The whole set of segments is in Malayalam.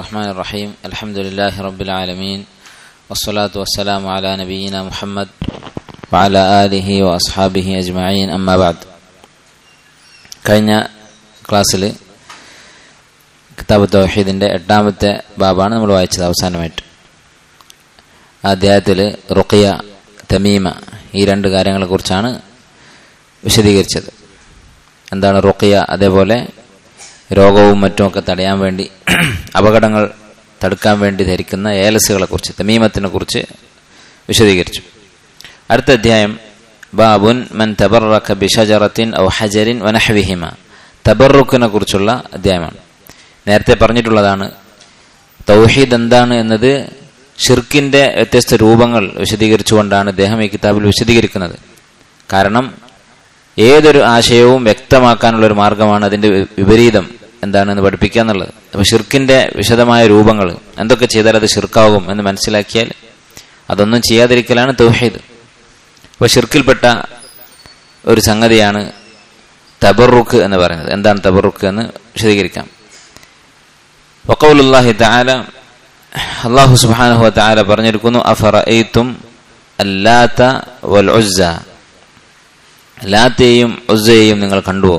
الرحمن الرحيم الحمد لله رب العالمين والصلاة والسلام على نبينا محمد وعلى آله وأصحابه أجمعين أما بعد കഴിഞ്ഞ ക്ലാസ്സിൽ കിതാബ് തൗഹീദിൻ്റെ എട്ടാമത്തെ ബാബാണ് നമ്മൾ വായിച്ചത് അവസാനമായിട്ട് ആ അധ്യായത്തിൽ റുഖിയ തമീമ ഈ രണ്ട് കാര്യങ്ങളെക്കുറിച്ചാണ് വിശദീകരിച്ചത് എന്താണ് റുഖിയ അതേപോലെ രോഗവും മറ്റുമൊക്കെ തടയാൻ വേണ്ടി അപകടങ്ങൾ തടുക്കാൻ വേണ്ടി ധരിക്കുന്ന ഏലസുകളെ കുറിച്ച് തമീമത്തിനെ കുറിച്ച് വിശദീകരിച്ചു അടുത്ത അധ്യായം ബാബുൻ മൻ തബറക്ക ബിഷജറത്തിൻ ഔ ഹജരിൻ വനഹവിഹിമ തബറുക്കിനെ കുറിച്ചുള്ള അധ്യായമാണ് നേരത്തെ പറഞ്ഞിട്ടുള്ളതാണ് തൗഹീദ് എന്താണ് എന്നത് ഷിർക്കിന്റെ വ്യത്യസ്ത രൂപങ്ങൾ വിശദീകരിച്ചുകൊണ്ടാണ് അദ്ദേഹം ഈ കിതാബിൽ വിശദീകരിക്കുന്നത് കാരണം ഏതൊരു ആശയവും വ്യക്തമാക്കാനുള്ള ഒരു മാർഗമാണ് അതിന്റെ വിപരീതം എന്താണെന്ന് പഠിപ്പിക്കുക എന്നുള്ളത് അപ്പൊ ഷിർക്കിന്റെ വിശദമായ രൂപങ്ങൾ എന്തൊക്കെ ചെയ്താൽ അത് ഷിർക്കാവും എന്ന് മനസ്സിലാക്കിയാൽ അതൊന്നും ചെയ്യാതിരിക്കലാണ് തൗഹീദ് അപ്പൊ ഷിർക്കിൽപ്പെട്ട ഒരു സംഗതിയാണ് തബറുക്ക് എന്ന് പറയുന്നത് എന്താണ് തബറുക്ക് എന്ന് വിശദീകരിക്കാം വക്കൗലുല്ലാഹി താല അള്ളാഹു സുബാനഹു താല പറഞ്ഞിരിക്കുന്നു അഫറ എയ്ത്തും അല്ലാത്ത വൽ ഉസ്സ ലാത്തെയും ഉസ്സയെയും നിങ്ങൾ കണ്ടുവോ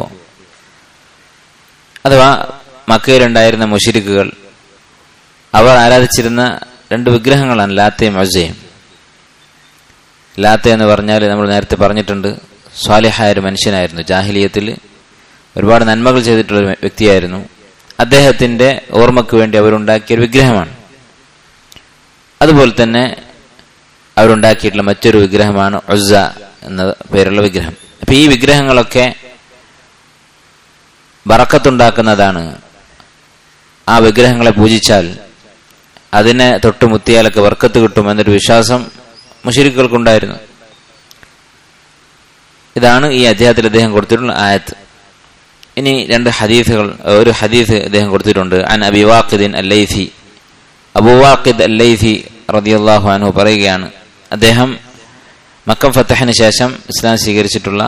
അഥവാ മക്കയിലുണ്ടായിരുന്ന മുഷിരിക്കുകൾ അവർ ആരാധിച്ചിരുന്ന രണ്ട് വിഗ്രഹങ്ങളാണ് ലാത്തയും ഉസ്സയും ലാത്ത എന്ന് പറഞ്ഞാൽ നമ്മൾ നേരത്തെ പറഞ്ഞിട്ടുണ്ട് സ്വാലിഹായ ഒരു മനുഷ്യനായിരുന്നു ജാഹിലിയത്തിൽ ഒരുപാട് നന്മകൾ ചെയ്തിട്ടുള്ള ഒരു വ്യക്തിയായിരുന്നു അദ്ദേഹത്തിന്റെ ഓർമ്മയ്ക്ക് വേണ്ടി അവരുണ്ടാക്കിയ ഒരു വിഗ്രഹമാണ് അതുപോലെ തന്നെ അവരുണ്ടാക്കിയിട്ടുള്ള മറ്റൊരു വിഗ്രഹമാണ് ഒസ എന്ന പേരുള്ള വിഗ്രഹം അപ്പൊ ഈ വിഗ്രഹങ്ങളൊക്കെ ബറക്കത്തുണ്ടാക്കുന്നതാണ് ആ വിഗ്രഹങ്ങളെ പൂജിച്ചാൽ അതിനെ തൊട്ടുമുത്തിയാലൊക്കെ വർക്കത്ത് കിട്ടും എന്നൊരു വിശ്വാസം മുഷിരിക്കുകൾക്കുണ്ടായിരുന്നു ഇതാണ് ഈ അധ്യായത്തിൽ അദ്ദേഹം കൊടുത്തിട്ടുള്ള ആയത്ത് ഇനി രണ്ട് ഹദീസുകൾ ഒരു ഹദീസ് അദ്ദേഹം കൊടുത്തിട്ടുണ്ട് അൻ അബി വാഖിദിൻ അല്ലൈഫി അബു വാഖിദ് അല്ലൈഫി റതിയല്ലാഹു അൻഹു പറയുകയാണ് അദ്ദേഹം മക്കം ഫത്തഹിന് ശേഷം ഇസ്ലാം സ്വീകരിച്ചിട്ടുള്ള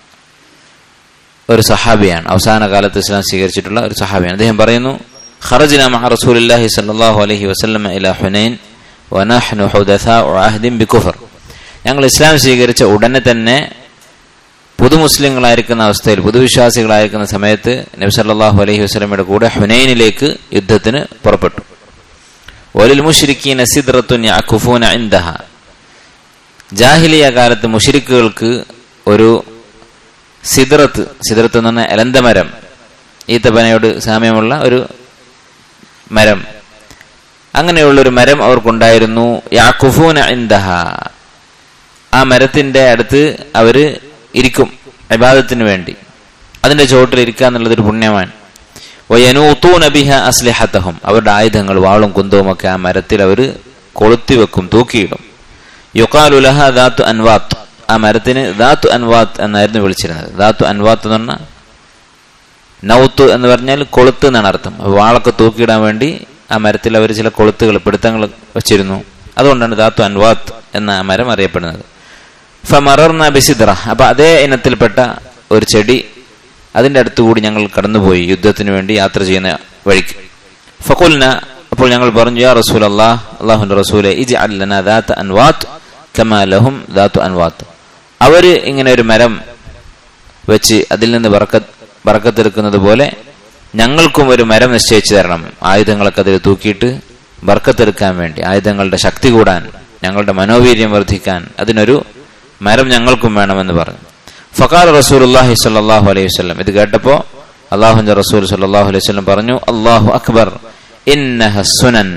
ഒരു സഹാബിയാണ് അവസാന കാലത്ത് ഇസ്ലാം സ്വീകരിച്ചിട്ടുള്ള ഒരു സഹാബിയാണ് അദ്ദേഹം പറയുന്നു ഖറജ്ന മഅ റസൂലില്ലാഹി സ്വല്ലല്ലാഹു അലൈഹി വസല്ലം ഇലാ ഹുനൈൻ വനഹ്നു ഹുദസാഉ അഹ്ദിൻ ബികുഫർ ഞങ്ങൾ ഇസ്ലാം സ്വീകരിച്ച ഉടനെ തന്നെ പുതുമുസ്ലിങ്ങളായിരിക്കുന്ന അവസ്ഥയിൽ പുതുവിശ്വാസികളായിരിക്കുന്ന സമയത്ത് നബി സല്ലല്ലാഹു അലൈഹി വസല്ലമയുടെ കൂടെ ഹുനൈനിലേക്ക് യുദ്ധത്തിന് പുറപ്പെട്ടു ഒലിൽ മുഷ്രിക്കീന സിദ്റത്തുൻ യഅഖുഫൂന ഇൻദഹ ജാഹിലിയ കാലത്ത് മുഷിരിക്കുകൾക്ക് ഒരു സിദ്റത്ത് സിദ്റത്ത് എന്ന് പറഞ്ഞാൽ എലന്തമരം ഈത്തപ്പനയോട് സാമ്യമുള്ള ഒരു മരം അങ്ങനെയുള്ള ഒരു മരം അവർക്കുണ്ടായിരുന്നു യാക്കുഫൂന ഇന്ദഹ ആ മരത്തിന്റെ അടുത്ത് അവര് ഇരിക്കും അബാദത്തിന് വേണ്ടി അതിന്റെ ചുവട്ടിൽ ഇരിക്കുക എന്നുള്ളത് ഒരു പുണ്യമാണ് ബിഹ അസ്ലിഹത്തഹും അവരുടെ ആയുധങ്ങൾ വാളും കുന്തവും ഒക്കെ ആ മരത്തിൽ അവർ കൊളുത്തി വെക്കും തൂക്കിയിടും യുക്കാലുലഹ ദാത്തു അൻവാത്ത് ആ മരത്തിന് ദാത്തു അൻവാത്ത് എന്നായിരുന്നു വിളിച്ചിരുന്നത് ദാത്തു അൻവാത്ത് എന്ന് പറഞ്ഞാൽ നൗത്ത് എന്ന് പറഞ്ഞാൽ കൊളുത്ത് എന്നാണ് അർത്ഥം വാളൊക്കെ തൂക്കിയിടാൻ വേണ്ടി ആ മരത്തിൽ അവർ ചില കൊളുത്തുകൾ പിടുത്തങ്ങൾ വെച്ചിരുന്നു അതുകൊണ്ടാണ് ദാത്തു അൻവാത്ത് എന്ന ആ മരം അറിയപ്പെടുന്നത് ഫമറർന ബിസിദ്ര അപ്പൊ അതേ ഇനത്തിൽപ്പെട്ട ഒരു ചെടി അതിന്റെ അടുത്തുകൂടി ഞങ്ങൾ കടന്നുപോയി യുദ്ധത്തിന് വേണ്ടി യാത്ര ചെയ്യുന്ന വഴിക്ക് ഫക്കുൽന അപ്പോൾ ഞങ്ങൾ പറഞ്ഞു യാ റസൂൽ അള്ളാഹ് അള്ളാഹുന്റെ റസൂലെ ഇജ് അല്ലന ദാത്ത് അൻവാത്ത് കമാലഹും ദാത്തു അൻവാത്ത് അവര് ഇങ്ങനെ ഒരു മരം വെച്ച് അതിൽ നിന്ന് ബറക്കത്ത് ബറക്കത്തെടുക്കുന്നത് പോലെ ഞങ്ങൾക്കും ഒരു മരം നിശ്ചയിച്ചു തരണം ആയുധങ്ങളൊക്കെ അതിൽ തൂക്കിയിട്ട് ബർക്കത്തെടുക്കാൻ വേണ്ടി ആയുധങ്ങളുടെ ശക്തി കൂടാൻ ഞങ്ങളുടെ മനോവീര്യം വർദ്ധിക്കാൻ അതിനൊരു മരം ഞങ്ങൾക്കും വേണമെന്ന് പറഞ്ഞു ഫക്കാർ റസൂൽ അള്ളാഹി സല്ലാഹു അലൈഹി വസ്ലം ഇത് കേട്ടപ്പോ അള്ളാഹുന്റെ റസൂൽ സല്ലാഹു അലൈഹി വസ്ലം പറഞ്ഞു അള്ളാഹു അക്ബർ സുനൻ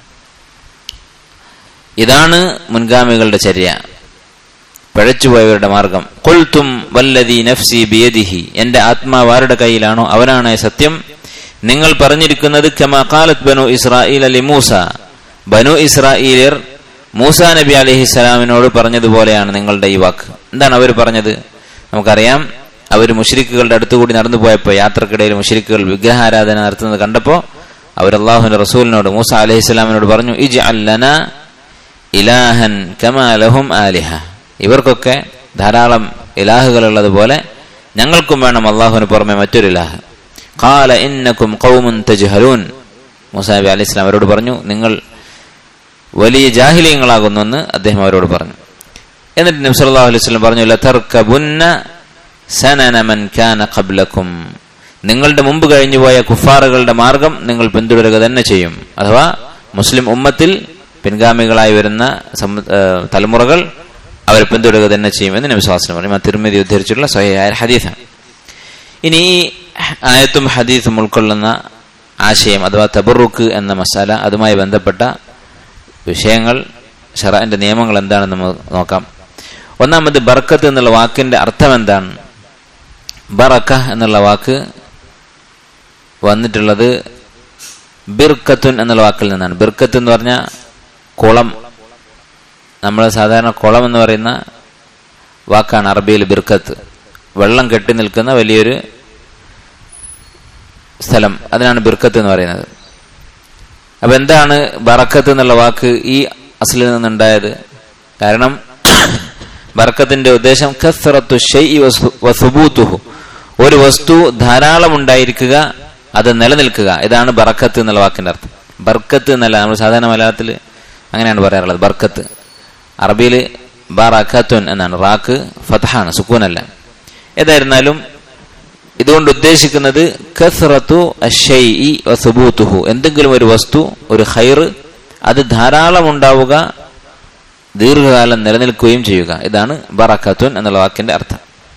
ഇതാണ് മുൻഗാമികളുടെ ചര്യ പഴച്ചുപോയവരുടെ മാർഗം കൊൽത്തും വല്ലതി നഫ്സി ബിയദിഹി എന്റെ ആത്മാവ് ആരുടെ കയ്യിലാണോ അവനാണ് സത്യം നിങ്ങൾ പറഞ്ഞിരിക്കുന്നത് കമാകാലത്ത് ബനു ഇസ്രായേൽ അലി മൂസ ബനു ഇസ്രായേലിയർ മൂസ നബി അലഹി സ്വലാമിനോട് പറഞ്ഞതുപോലെയാണ് നിങ്ങളുടെ ഈ വാക്ക് എന്താണ് അവർ പറഞ്ഞത് നമുക്കറിയാം അവർ മുഷരിക്കുകളുടെ അടുത്തുകൂടി നടന്നു പോയപ്പോൾ യാത്രക്കിടയിൽ മുഷരിക്കുകൾ വിഗ്രഹാരാധന നടത്തുന്നത് കണ്ടപ്പോൾ അവർ അള്ളാഹുന്റെ റസൂലിനോട് മൂസ അലഹി സ്വലാമിനോട് പറഞ്ഞു ഇജ് അല്ലന ഇലാഹൻ കമാലഹും ആലിഹ ഇവർക്കൊക്കെ ധാരാളം ഇലാഹുകൾ ഉള്ളതുപോലെ ഞങ്ങൾക്കും വേണം അള്ളാഹുവിന് പുറമെ മറ്റൊരു ഇലാഹ് കാല ഇന്നക്കും കൗമുൻ തജ്ഹലൂൻ മൂസാ നബി അലൈഹി ഇസ്ലാം അവരോട് പറഞ്ഞു നിങ്ങൾ വലിയ ജാഹിലീയങ്ങളാകുന്നെന്ന് അദ്ദേഹം അവരോട് പറഞ്ഞു എന്നിട്ട് നബി സല്ലല്ലാഹു അലൈഹി വസല്ലം പറഞ്ഞു ലതർക്കബുന്ന സനന മൻ കാന ഖബ്ലക്കും നിങ്ങളുടെ മുമ്പ് കഴിഞ്ഞുപോയ കുഫാറുകളുടെ മാർഗം നിങ്ങൾ പിന്തുടരുക തന്നെ ചെയ്യും അഥവാ മുസ്ലിം ഉമ്മത്തിൽ പിൻഗാമികളായി വരുന്ന സമു- ഏഹ് തലമുറകൾ അവർ പിന്തുടരുക തന്നെ ചെയ്യും എന്ന് നബി സ്വാസ്ലം പറഞ്ഞു തിരുമതി ഉദ്ധരിച്ചിട്ടുള്ള സ്വയായ ഹദീസാണ് ഇനി ഈ ആയത്തും ഹദീസും ഉൾക്കൊള്ളുന്ന ആശയം അഥവാ തബറുക്ക് എന്ന മസാല അതുമായി ബന്ധപ്പെട്ട വിഷയങ്ങൾ ഷറാന്റെ നിയമങ്ങൾ എന്താണെന്ന് നമുക്ക് നോക്കാം ഒന്നാമത് ബർക്കത്ത് എന്നുള്ള വാക്കിന്റെ അർത്ഥം എന്താണ് ബറക്ക എന്നുള്ള വാക്ക് വന്നിട്ടുള്ളത് ബിർക്കത്തുൻ എന്നുള്ള വാക്കിൽ നിന്നാണ് ബിർക്കത്ത് എന്ന് പറഞ്ഞാൽ കുളം നമ്മൾ സാധാരണ കുളം എന്ന് പറയുന്ന വാക്കാണ് അറബിയിൽ ബിർക്കത്ത് വെള്ളം കെട്ടി നിൽക്കുന്ന വലിയൊരു സ്ഥലം അതിനാണ് ബിർക്കത്ത് എന്ന് പറയുന്നത് അപ്പൊ എന്താണ് ബറക്കത്ത് എന്നുള്ള വാക്ക് ഈ അസലിൽ നിന്നുണ്ടായത് കാരണം ബറക്കത്തിന്റെ ഉദ്ദേശം കസ്റത്തു ഷൈഇ വസ്തു- വസുബൂത്തുഹു ഒരു വസ്തു ധാരാളം ഉണ്ടായിരിക്കുക അത് നിലനിൽക്കുക ഇതാണ് ബറക്കത്ത് എന്നുള്ള വാക്കിന്റെ അർത്ഥം ബർക്കത്ത് എന്നല്ല നമ്മൾ സാധാരണ മലയാളത്തിൽ അങ്ങനെയാണ് പറയാറുള്ളത് ബർക്കത്ത് അറബിയിൽ ബറക്കത്തുൻ എന്നാണ് റാക്ക് ഫതഹാണ് സുക്കൂനല്ല ഏതായിരുന്നാലും ഇതുകൊണ്ട് ഉദ്ദേശിക്കുന്നത് കസ്റത്തു അഷൈഇ വസുബൂത്തുഹു എന്തെങ്കിലും ഒരു വസ്തു ഒരു ഖൈർ അത് ധാരാളം ഉണ്ടാവുക ദീർഘകാലം നിലനിൽക്കുകയും ചെയ്യുക ഇതാണ് ബറക്കത്തുൻ എന്നുള്ള വാക്കിന്റെ അർത്ഥം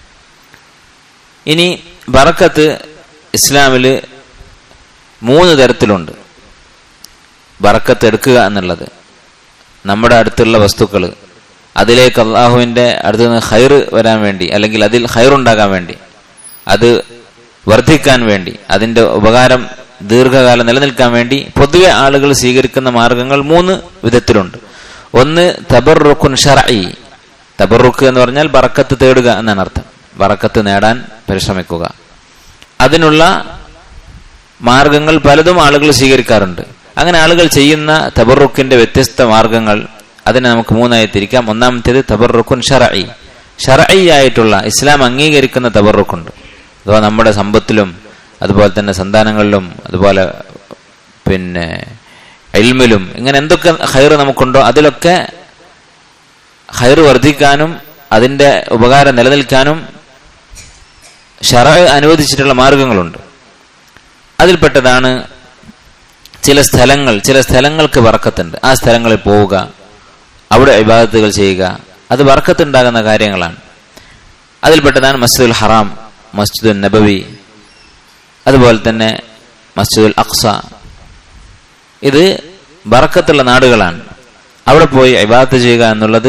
ഇനി ബറക്കത്ത് ഇസ്ലാമിൽ മൂന്ന് തരത്തിലുണ്ട് ബറക്കത്ത് എടുക്കുക എന്നുള്ളത് നമ്മുടെ അടുത്തുള്ള വസ്തുക്കൾ അതിലേക്ക് അള്ളാഹുവിന്റെ അടുത്ത് നിന്ന് ഹൈർ വരാൻ വേണ്ടി അല്ലെങ്കിൽ അതിൽ ഹൈർ ഉണ്ടാകാൻ വേണ്ടി അത് വർദ്ധിക്കാൻ വേണ്ടി അതിന്റെ ഉപകാരം ദീർഘകാലം നിലനിൽക്കാൻ വേണ്ടി പൊതുവെ ആളുകൾ സ്വീകരിക്കുന്ന മാർഗങ്ങൾ മൂന്ന് വിധത്തിലുണ്ട് ഒന്ന് തബറുഖുൻ ഷറഈ തബറുക്ക് എന്ന് പറഞ്ഞാൽ ബറക്കത്ത് തേടുക എന്നാണ് അർത്ഥം ബറക്കത്ത് നേടാൻ പരിശ്രമിക്കുക അതിനുള്ള മാർഗങ്ങൾ പലതും ആളുകൾ സ്വീകരിക്കാറുണ്ട് അങ്ങനെ ആളുകൾ ചെയ്യുന്ന തബറുക്കിന്റെ വ്യത്യസ്ത മാർഗങ്ങൾ അതിനെ നമുക്ക് മൂന്നായി തിരിക്കാം ഒന്നാമത്തേത് തബറുക്കുൻ ഷറഈ ഷറഈ ആയിട്ടുള്ള ഇസ്ലാം അംഗീകരിക്കുന്ന തബറുക്കുണ്ട് അഥവാ നമ്മുടെ സമ്പത്തിലും അതുപോലെ തന്നെ സന്താനങ്ങളിലും അതുപോലെ പിന്നെ എൽമിലും ഇങ്ങനെ എന്തൊക്കെ ഹൈർ നമുക്കുണ്ടോ അതിലൊക്കെ ഹൈർ വർദ്ധിക്കാനും അതിന്റെ ഉപകാരം നിലനിൽക്കാനും ഷറ അനുവദിച്ചിട്ടുള്ള മാർഗങ്ങളുണ്ട് അതിൽപ്പെട്ടതാണ് ചില സ്ഥലങ്ങൾ ചില സ്ഥലങ്ങൾക്ക് വറക്കത്തുണ്ട് ആ സ്ഥലങ്ങളിൽ പോവുക അവിടെ ഇബാദത്തുകൾ ചെയ്യുക അത് വറക്കത്തുണ്ടാകുന്ന കാര്യങ്ങളാണ് അതിൽപ്പെട്ടതാണ് മസ്ജിദുൽ ഹറാം മസ്ജിദുൽ നബവി അതുപോലെ തന്നെ മസ്ജിദുൽ അക്സ ഇത് ബറക്കത്തുള്ള നാടുകളാണ് അവിടെ പോയി ഇബാദത്ത് ചെയ്യുക എന്നുള്ളത്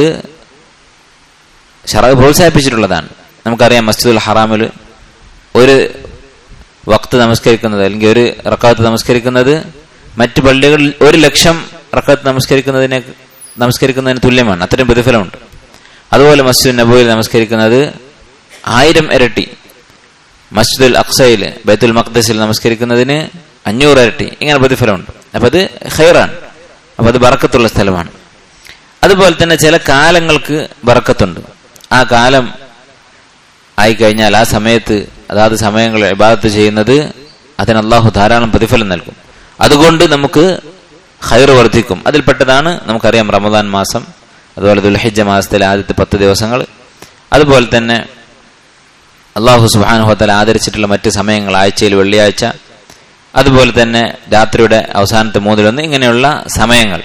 ഷറ പ്രോത്സാഹിപ്പിച്ചിട്ടുള്ളതാണ് നമുക്കറിയാം മസ്ജിദുൽ ഹറാമിൽ ഒരു വക്ത് നമസ്കരിക്കുന്നത് അല്ലെങ്കിൽ ഒരു റക്കാത്ത് നമസ്കരിക്കുന്നത് മറ്റ് പള്ളികളിൽ ഒരു ലക്ഷം റക്കാത്ത് നമസ്കരിക്കുന്നതിനെ നമസ്കരിക്കുന്നതിന് തുല്യമാണ് അത്രയും പ്രതിഫലമുണ്ട് അതുപോലെ മസ്ജിദ് നബോയിൽ നമസ്കരിക്കുന്നത് ആയിരം ഇരട്ടി മസ്ജിദുൽ അക്സയിൽ ബൈത്തുൽ മഖ്ദസിൽ നമസ്കരിക്കുന്നതിന് അഞ്ഞൂറ് ഇരട്ടി ഇങ്ങനെ പ്രതിഫലമുണ്ട് അപ്പൊ അത് ഹൈറാണ് അപ്പൊ അത് ബറക്കത്തുള്ള സ്ഥലമാണ് അതുപോലെ തന്നെ ചില കാലങ്ങൾക്ക് ബറക്കത്തുണ്ട് ആ കാലം ആയിക്കഴിഞ്ഞാൽ ആ സമയത്ത് അതാത് സമയങ്ങൾ ഇബാദത്ത് ചെയ്യുന്നത് അതിന് അള്ളാഹു ധാരാളം പ്രതിഫലം നൽകും അതുകൊണ്ട് നമുക്ക് ഹൈർ വർദ്ധിക്കും അതിൽപ്പെട്ടതാണ് നമുക്കറിയാം റമദാൻ മാസം അതുപോലെ ദുൽഹിജ മാസത്തിലെ ആദ്യത്തെ പത്ത് ദിവസങ്ങൾ അതുപോലെ തന്നെ അള്ളാഹു സുബാനുഹത്തല ആദരിച്ചിട്ടുള്ള മറ്റ് സമയങ്ങൾ ആഴ്ചയിൽ വെള്ളിയാഴ്ച അതുപോലെ തന്നെ രാത്രിയുടെ അവസാനത്തെ മൂന്നിലൊന്ന് ഇങ്ങനെയുള്ള സമയങ്ങൾ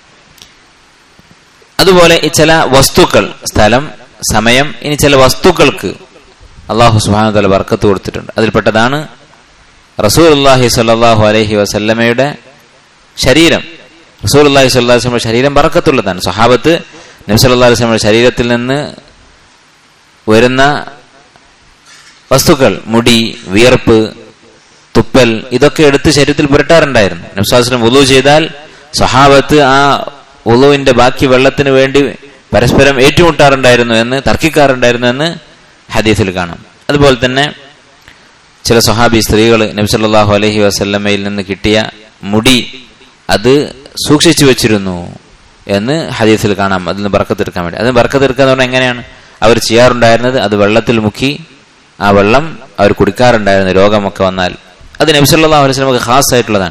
അതുപോലെ ഈ ചില വസ്തുക്കൾ സ്ഥലം സമയം ഇനി ചില വസ്തുക്കൾക്ക് അള്ളാഹു സുബാനുതല വർക്കത്ത് കൊടുത്തിട്ടുണ്ട് അതിൽപ്പെട്ടതാണ് റസൂൽ അള്ളാഹി സല്ലാഹു അലഹി വസല്ലമയുടെ ശരീരം റസൂൽ അള്ളാഹി സ്വല്ലാ വസ്ലമയുടെ ശരീരം ബറക്കത്തുള്ളതാണ് സ്വഹാബത്ത് നബ്സല്ലാ വസ്ലമയുടെ ശരീരത്തിൽ നിന്ന് വരുന്ന വസ്തുക്കൾ മുടി വിയർപ്പ് തുപ്പൽ ഇതൊക്കെ എടുത്ത് ശരീരത്തിൽ പുരട്ടാറുണ്ടായിരുന്നു നബ്സാസ്ലം ഉളു ചെയ്താൽ സഹാബത്ത് ആ ഉളുവിന്റെ ബാക്കി വെള്ളത്തിന് വേണ്ടി പരസ്പരം ഏറ്റുമുട്ടാറുണ്ടായിരുന്നു എന്ന് തർക്കിക്കാറുണ്ടായിരുന്നു എന്ന് ഹദീസിൽ കാണാം അതുപോലെ തന്നെ ചില സഹാബി സ്ത്രീകൾ നബ്സല്ലാഹു അലഹി വസല്ലമ്മയിൽ നിന്ന് കിട്ടിയ മുടി അത് സൂക്ഷിച്ചു വെച്ചിരുന്നു എന്ന് ഹദീസിൽ കാണാം അതിൽ നിന്ന് ബർക്കത്തെടുക്കാൻ വേണ്ടി അതിന് ബർക്കത്തെടുക്കുക എന്ന് പറഞ്ഞാൽ എങ്ങനെയാണ് അവർ ചെയ്യാറുണ്ടായിരുന്നത് അത് വെള്ളത്തിൽ മുക്കി ആ വെള്ളം അവർ കുടിക്കാറുണ്ടായിരുന്നു രോഗമൊക്കെ വന്നാൽ അത് നബ്സല്ലാഹു അലൈഹി സ്വലമക്ക് ഖാസ് ആയിട്ടുള്ളതാണ്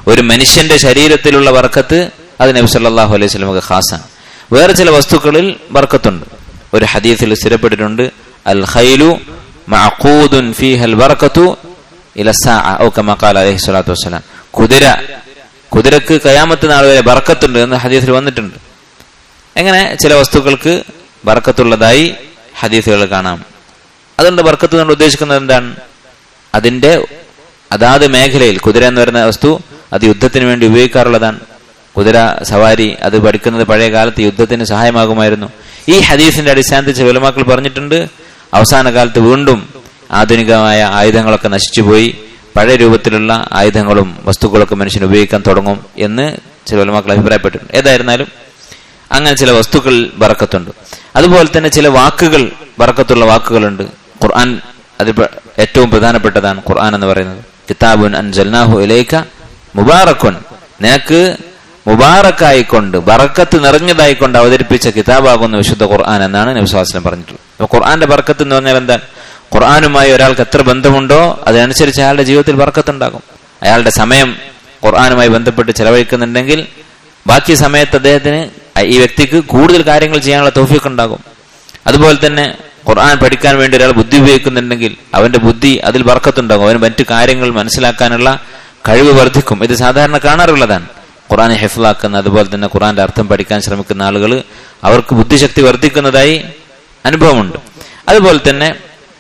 ഒരു മനുഷ്യന്റെ ശരീരത്തിലുള്ള ബർക്കത്ത് അത് നബി സല്ലല്ലാഹു അലൈഹി വസല്ലമക്ക് ഖാസാണ് വേറെ ചില വസ്തുക്കളിൽ ബർക്കത്തുണ്ട് ഒരു ഹദീസിൽ സ്ഥിരപ്പെട്ടിട്ടുണ്ട് അൽ ഖൈലു മഅഖൂദുൻ ഫീഹൽ ബർക്കത്തു ഇല സാഅ ഔ കമാ ഖാല അലൈഹി സ്വലാത്തു വസ്സലാം കുതിര കുതിരക്ക് കയാമത്ത് നാൾ വരെ ബർക്കത്തുണ്ട് എന്ന് ഹദീസിൽ വന്നിട്ടുണ്ട് എങ്ങനെ ചില വസ്തുക്കൾക്ക് ബർക്കത്തുള്ളതായി ഹദീസുകൾ കാണാം അതുകൊണ്ട് ബർക്കത്ത് കൊണ്ട് ഉദ്ദേശിക്കുന്നത് എന്താണ് അതിന്റെ അതാത് മേഖലയിൽ കുതിര എന്ന് പറയുന്ന വസ്തു അത് യുദ്ധത്തിന് വേണ്ടി ഉപയോഗിക്കാറുള്ളതാണ് കുതിര സവാരി അത് പഠിക്കുന്നത് പഴയ കാലത്ത് യുദ്ധത്തിന് സഹായമാകുമായിരുന്നു ഈ ഹദീസിന്റെ അടിസ്ഥാനത്തിൽ ചില ഉലമാക്കൾ പറഞ്ഞിട്ടുണ്ട് അവസാന കാലത്ത് വീണ്ടും ആധുനികമായ ആയുധങ്ങളൊക്കെ നശിച്ചുപോയി പഴയ രൂപത്തിലുള്ള ആയുധങ്ങളും വസ്തുക്കളൊക്കെ മനുഷ്യൻ ഉപയോഗിക്കാൻ തുടങ്ങും എന്ന് ചില ഉലമാക്കൾ അഭിപ്രായപ്പെട്ടിട്ടുണ്ട് ഏതായിരുന്നാലും അങ്ങനെ ചില വസ്തുക്കൾ ബറക്കത്തുണ്ട് അതുപോലെ തന്നെ ചില വാക്കുകൾ ബറക്കത്തുള്ള വാക്കുകളുണ്ട് ഖുർആൻ അതിൽ പ- ഏറ്റവും പ്രധാനപ്പെട്ടതാണ് ഖുർആൻ എന്ന് പറയുന്നത് കിതാബുൻ അൻ ജൽനാഹു ഇലൈക മുബാറക്കുൻ നിനക്ക് മുബാറക്കായിക്കൊണ്ട് ബറക്കത്ത് നിറഞ്ഞതായിക്കൊണ്ട് അവതരിപ്പിച്ച കിതാബാകുന്ന വിശുദ്ധ ഖുർആൻ എന്നാണ് നബിസ്വാസ്ലം പറഞ്ഞിട്ടുള്ളത് അപ്പൊ ഖുർആന്റെ ബറക്കത്ത് എന്ന് പറഞ്ഞാൽ എന്താ ഖുർആനുമായി ഒരാൾക്ക് എത്ര ബന്ധമുണ്ടോ അതിനനുസരിച്ച് അയാളുടെ ജീവിതത്തിൽ ബറക്കത്തുണ്ടാകും അയാളുടെ സമയം ഖുർആനുമായി ബന്ധപ്പെട്ട് ചെലവഴിക്കുന്നുണ്ടെങ്കിൽ ബാക്കി സമയത്ത് അദ്ദേഹത്തിന് ഈ വ്യക്തിക്ക് കൂടുതൽ കാര്യങ്ങൾ ചെയ്യാനുള്ള തോഫിക്ക് ഉണ്ടാകും അതുപോലെ തന്നെ ഖുർആൻ പഠിക്കാൻ വേണ്ടി ഒരാൾ ബുദ്ധി ഉപയോഗിക്കുന്നുണ്ടെങ്കിൽ അവന്റെ ബുദ്ധി അതിൽ വർക്കത്തുണ്ടാകും അവന് മറ്റു കാര്യങ്ങൾ മനസ്സിലാക്കാനുള്ള കഴിവ് വർദ്ധിക്കും ഇത് സാധാരണ കാണാറുള്ളതാണ് ഖുർആൻ ഹെഫിലാക്കുന്ന അതുപോലെ തന്നെ ഖുർആന്റെ അർത്ഥം പഠിക്കാൻ ശ്രമിക്കുന്ന ആളുകൾ അവർക്ക് ബുദ്ധിശക്തി വർദ്ധിക്കുന്നതായി അനുഭവമുണ്ട് അതുപോലെ തന്നെ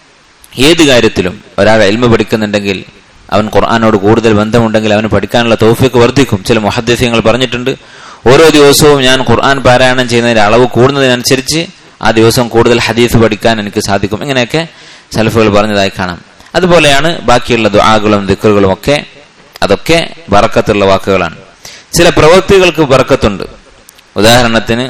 ഏത് കാര്യത്തിലും ഒരാൾ എൽമ പഠിക്കുന്നുണ്ടെങ്കിൽ അവൻ ഖുർആാനോട് കൂടുതൽ ബന്ധമുണ്ടെങ്കിൽ അവന് പഠിക്കാനുള്ള തോഫിക്ക് വർദ്ധിക്കും ചില മുഹദ്ദിസ്യങ്ങൾ പറഞ്ഞിട്ടുണ്ട് ഓരോ ദിവസവും ഞാൻ ഖുർആൻ പാരായണം ചെയ്യുന്നതിന്റെ അളവ് കൂടുന്നതിനനുസരിച്ച് ആ ദിവസം കൂടുതൽ ഹദീസ് പഠിക്കാൻ എനിക്ക് സാധിക്കും ഇങ്ങനെയൊക്കെ സലഫുകൾ പറഞ്ഞതായി കാണാം അതുപോലെയാണ് ബാക്കിയുള്ള ദുആകളും ദിക്കറുകളും ഒക്കെ അതൊക്കെ ബറക്കത്തുള്ള വാക്കുകളാണ് ചില പ്രവൃത്തികൾക്ക് ബറക്കത്തുണ്ട് ഉദാഹരണത്തിന്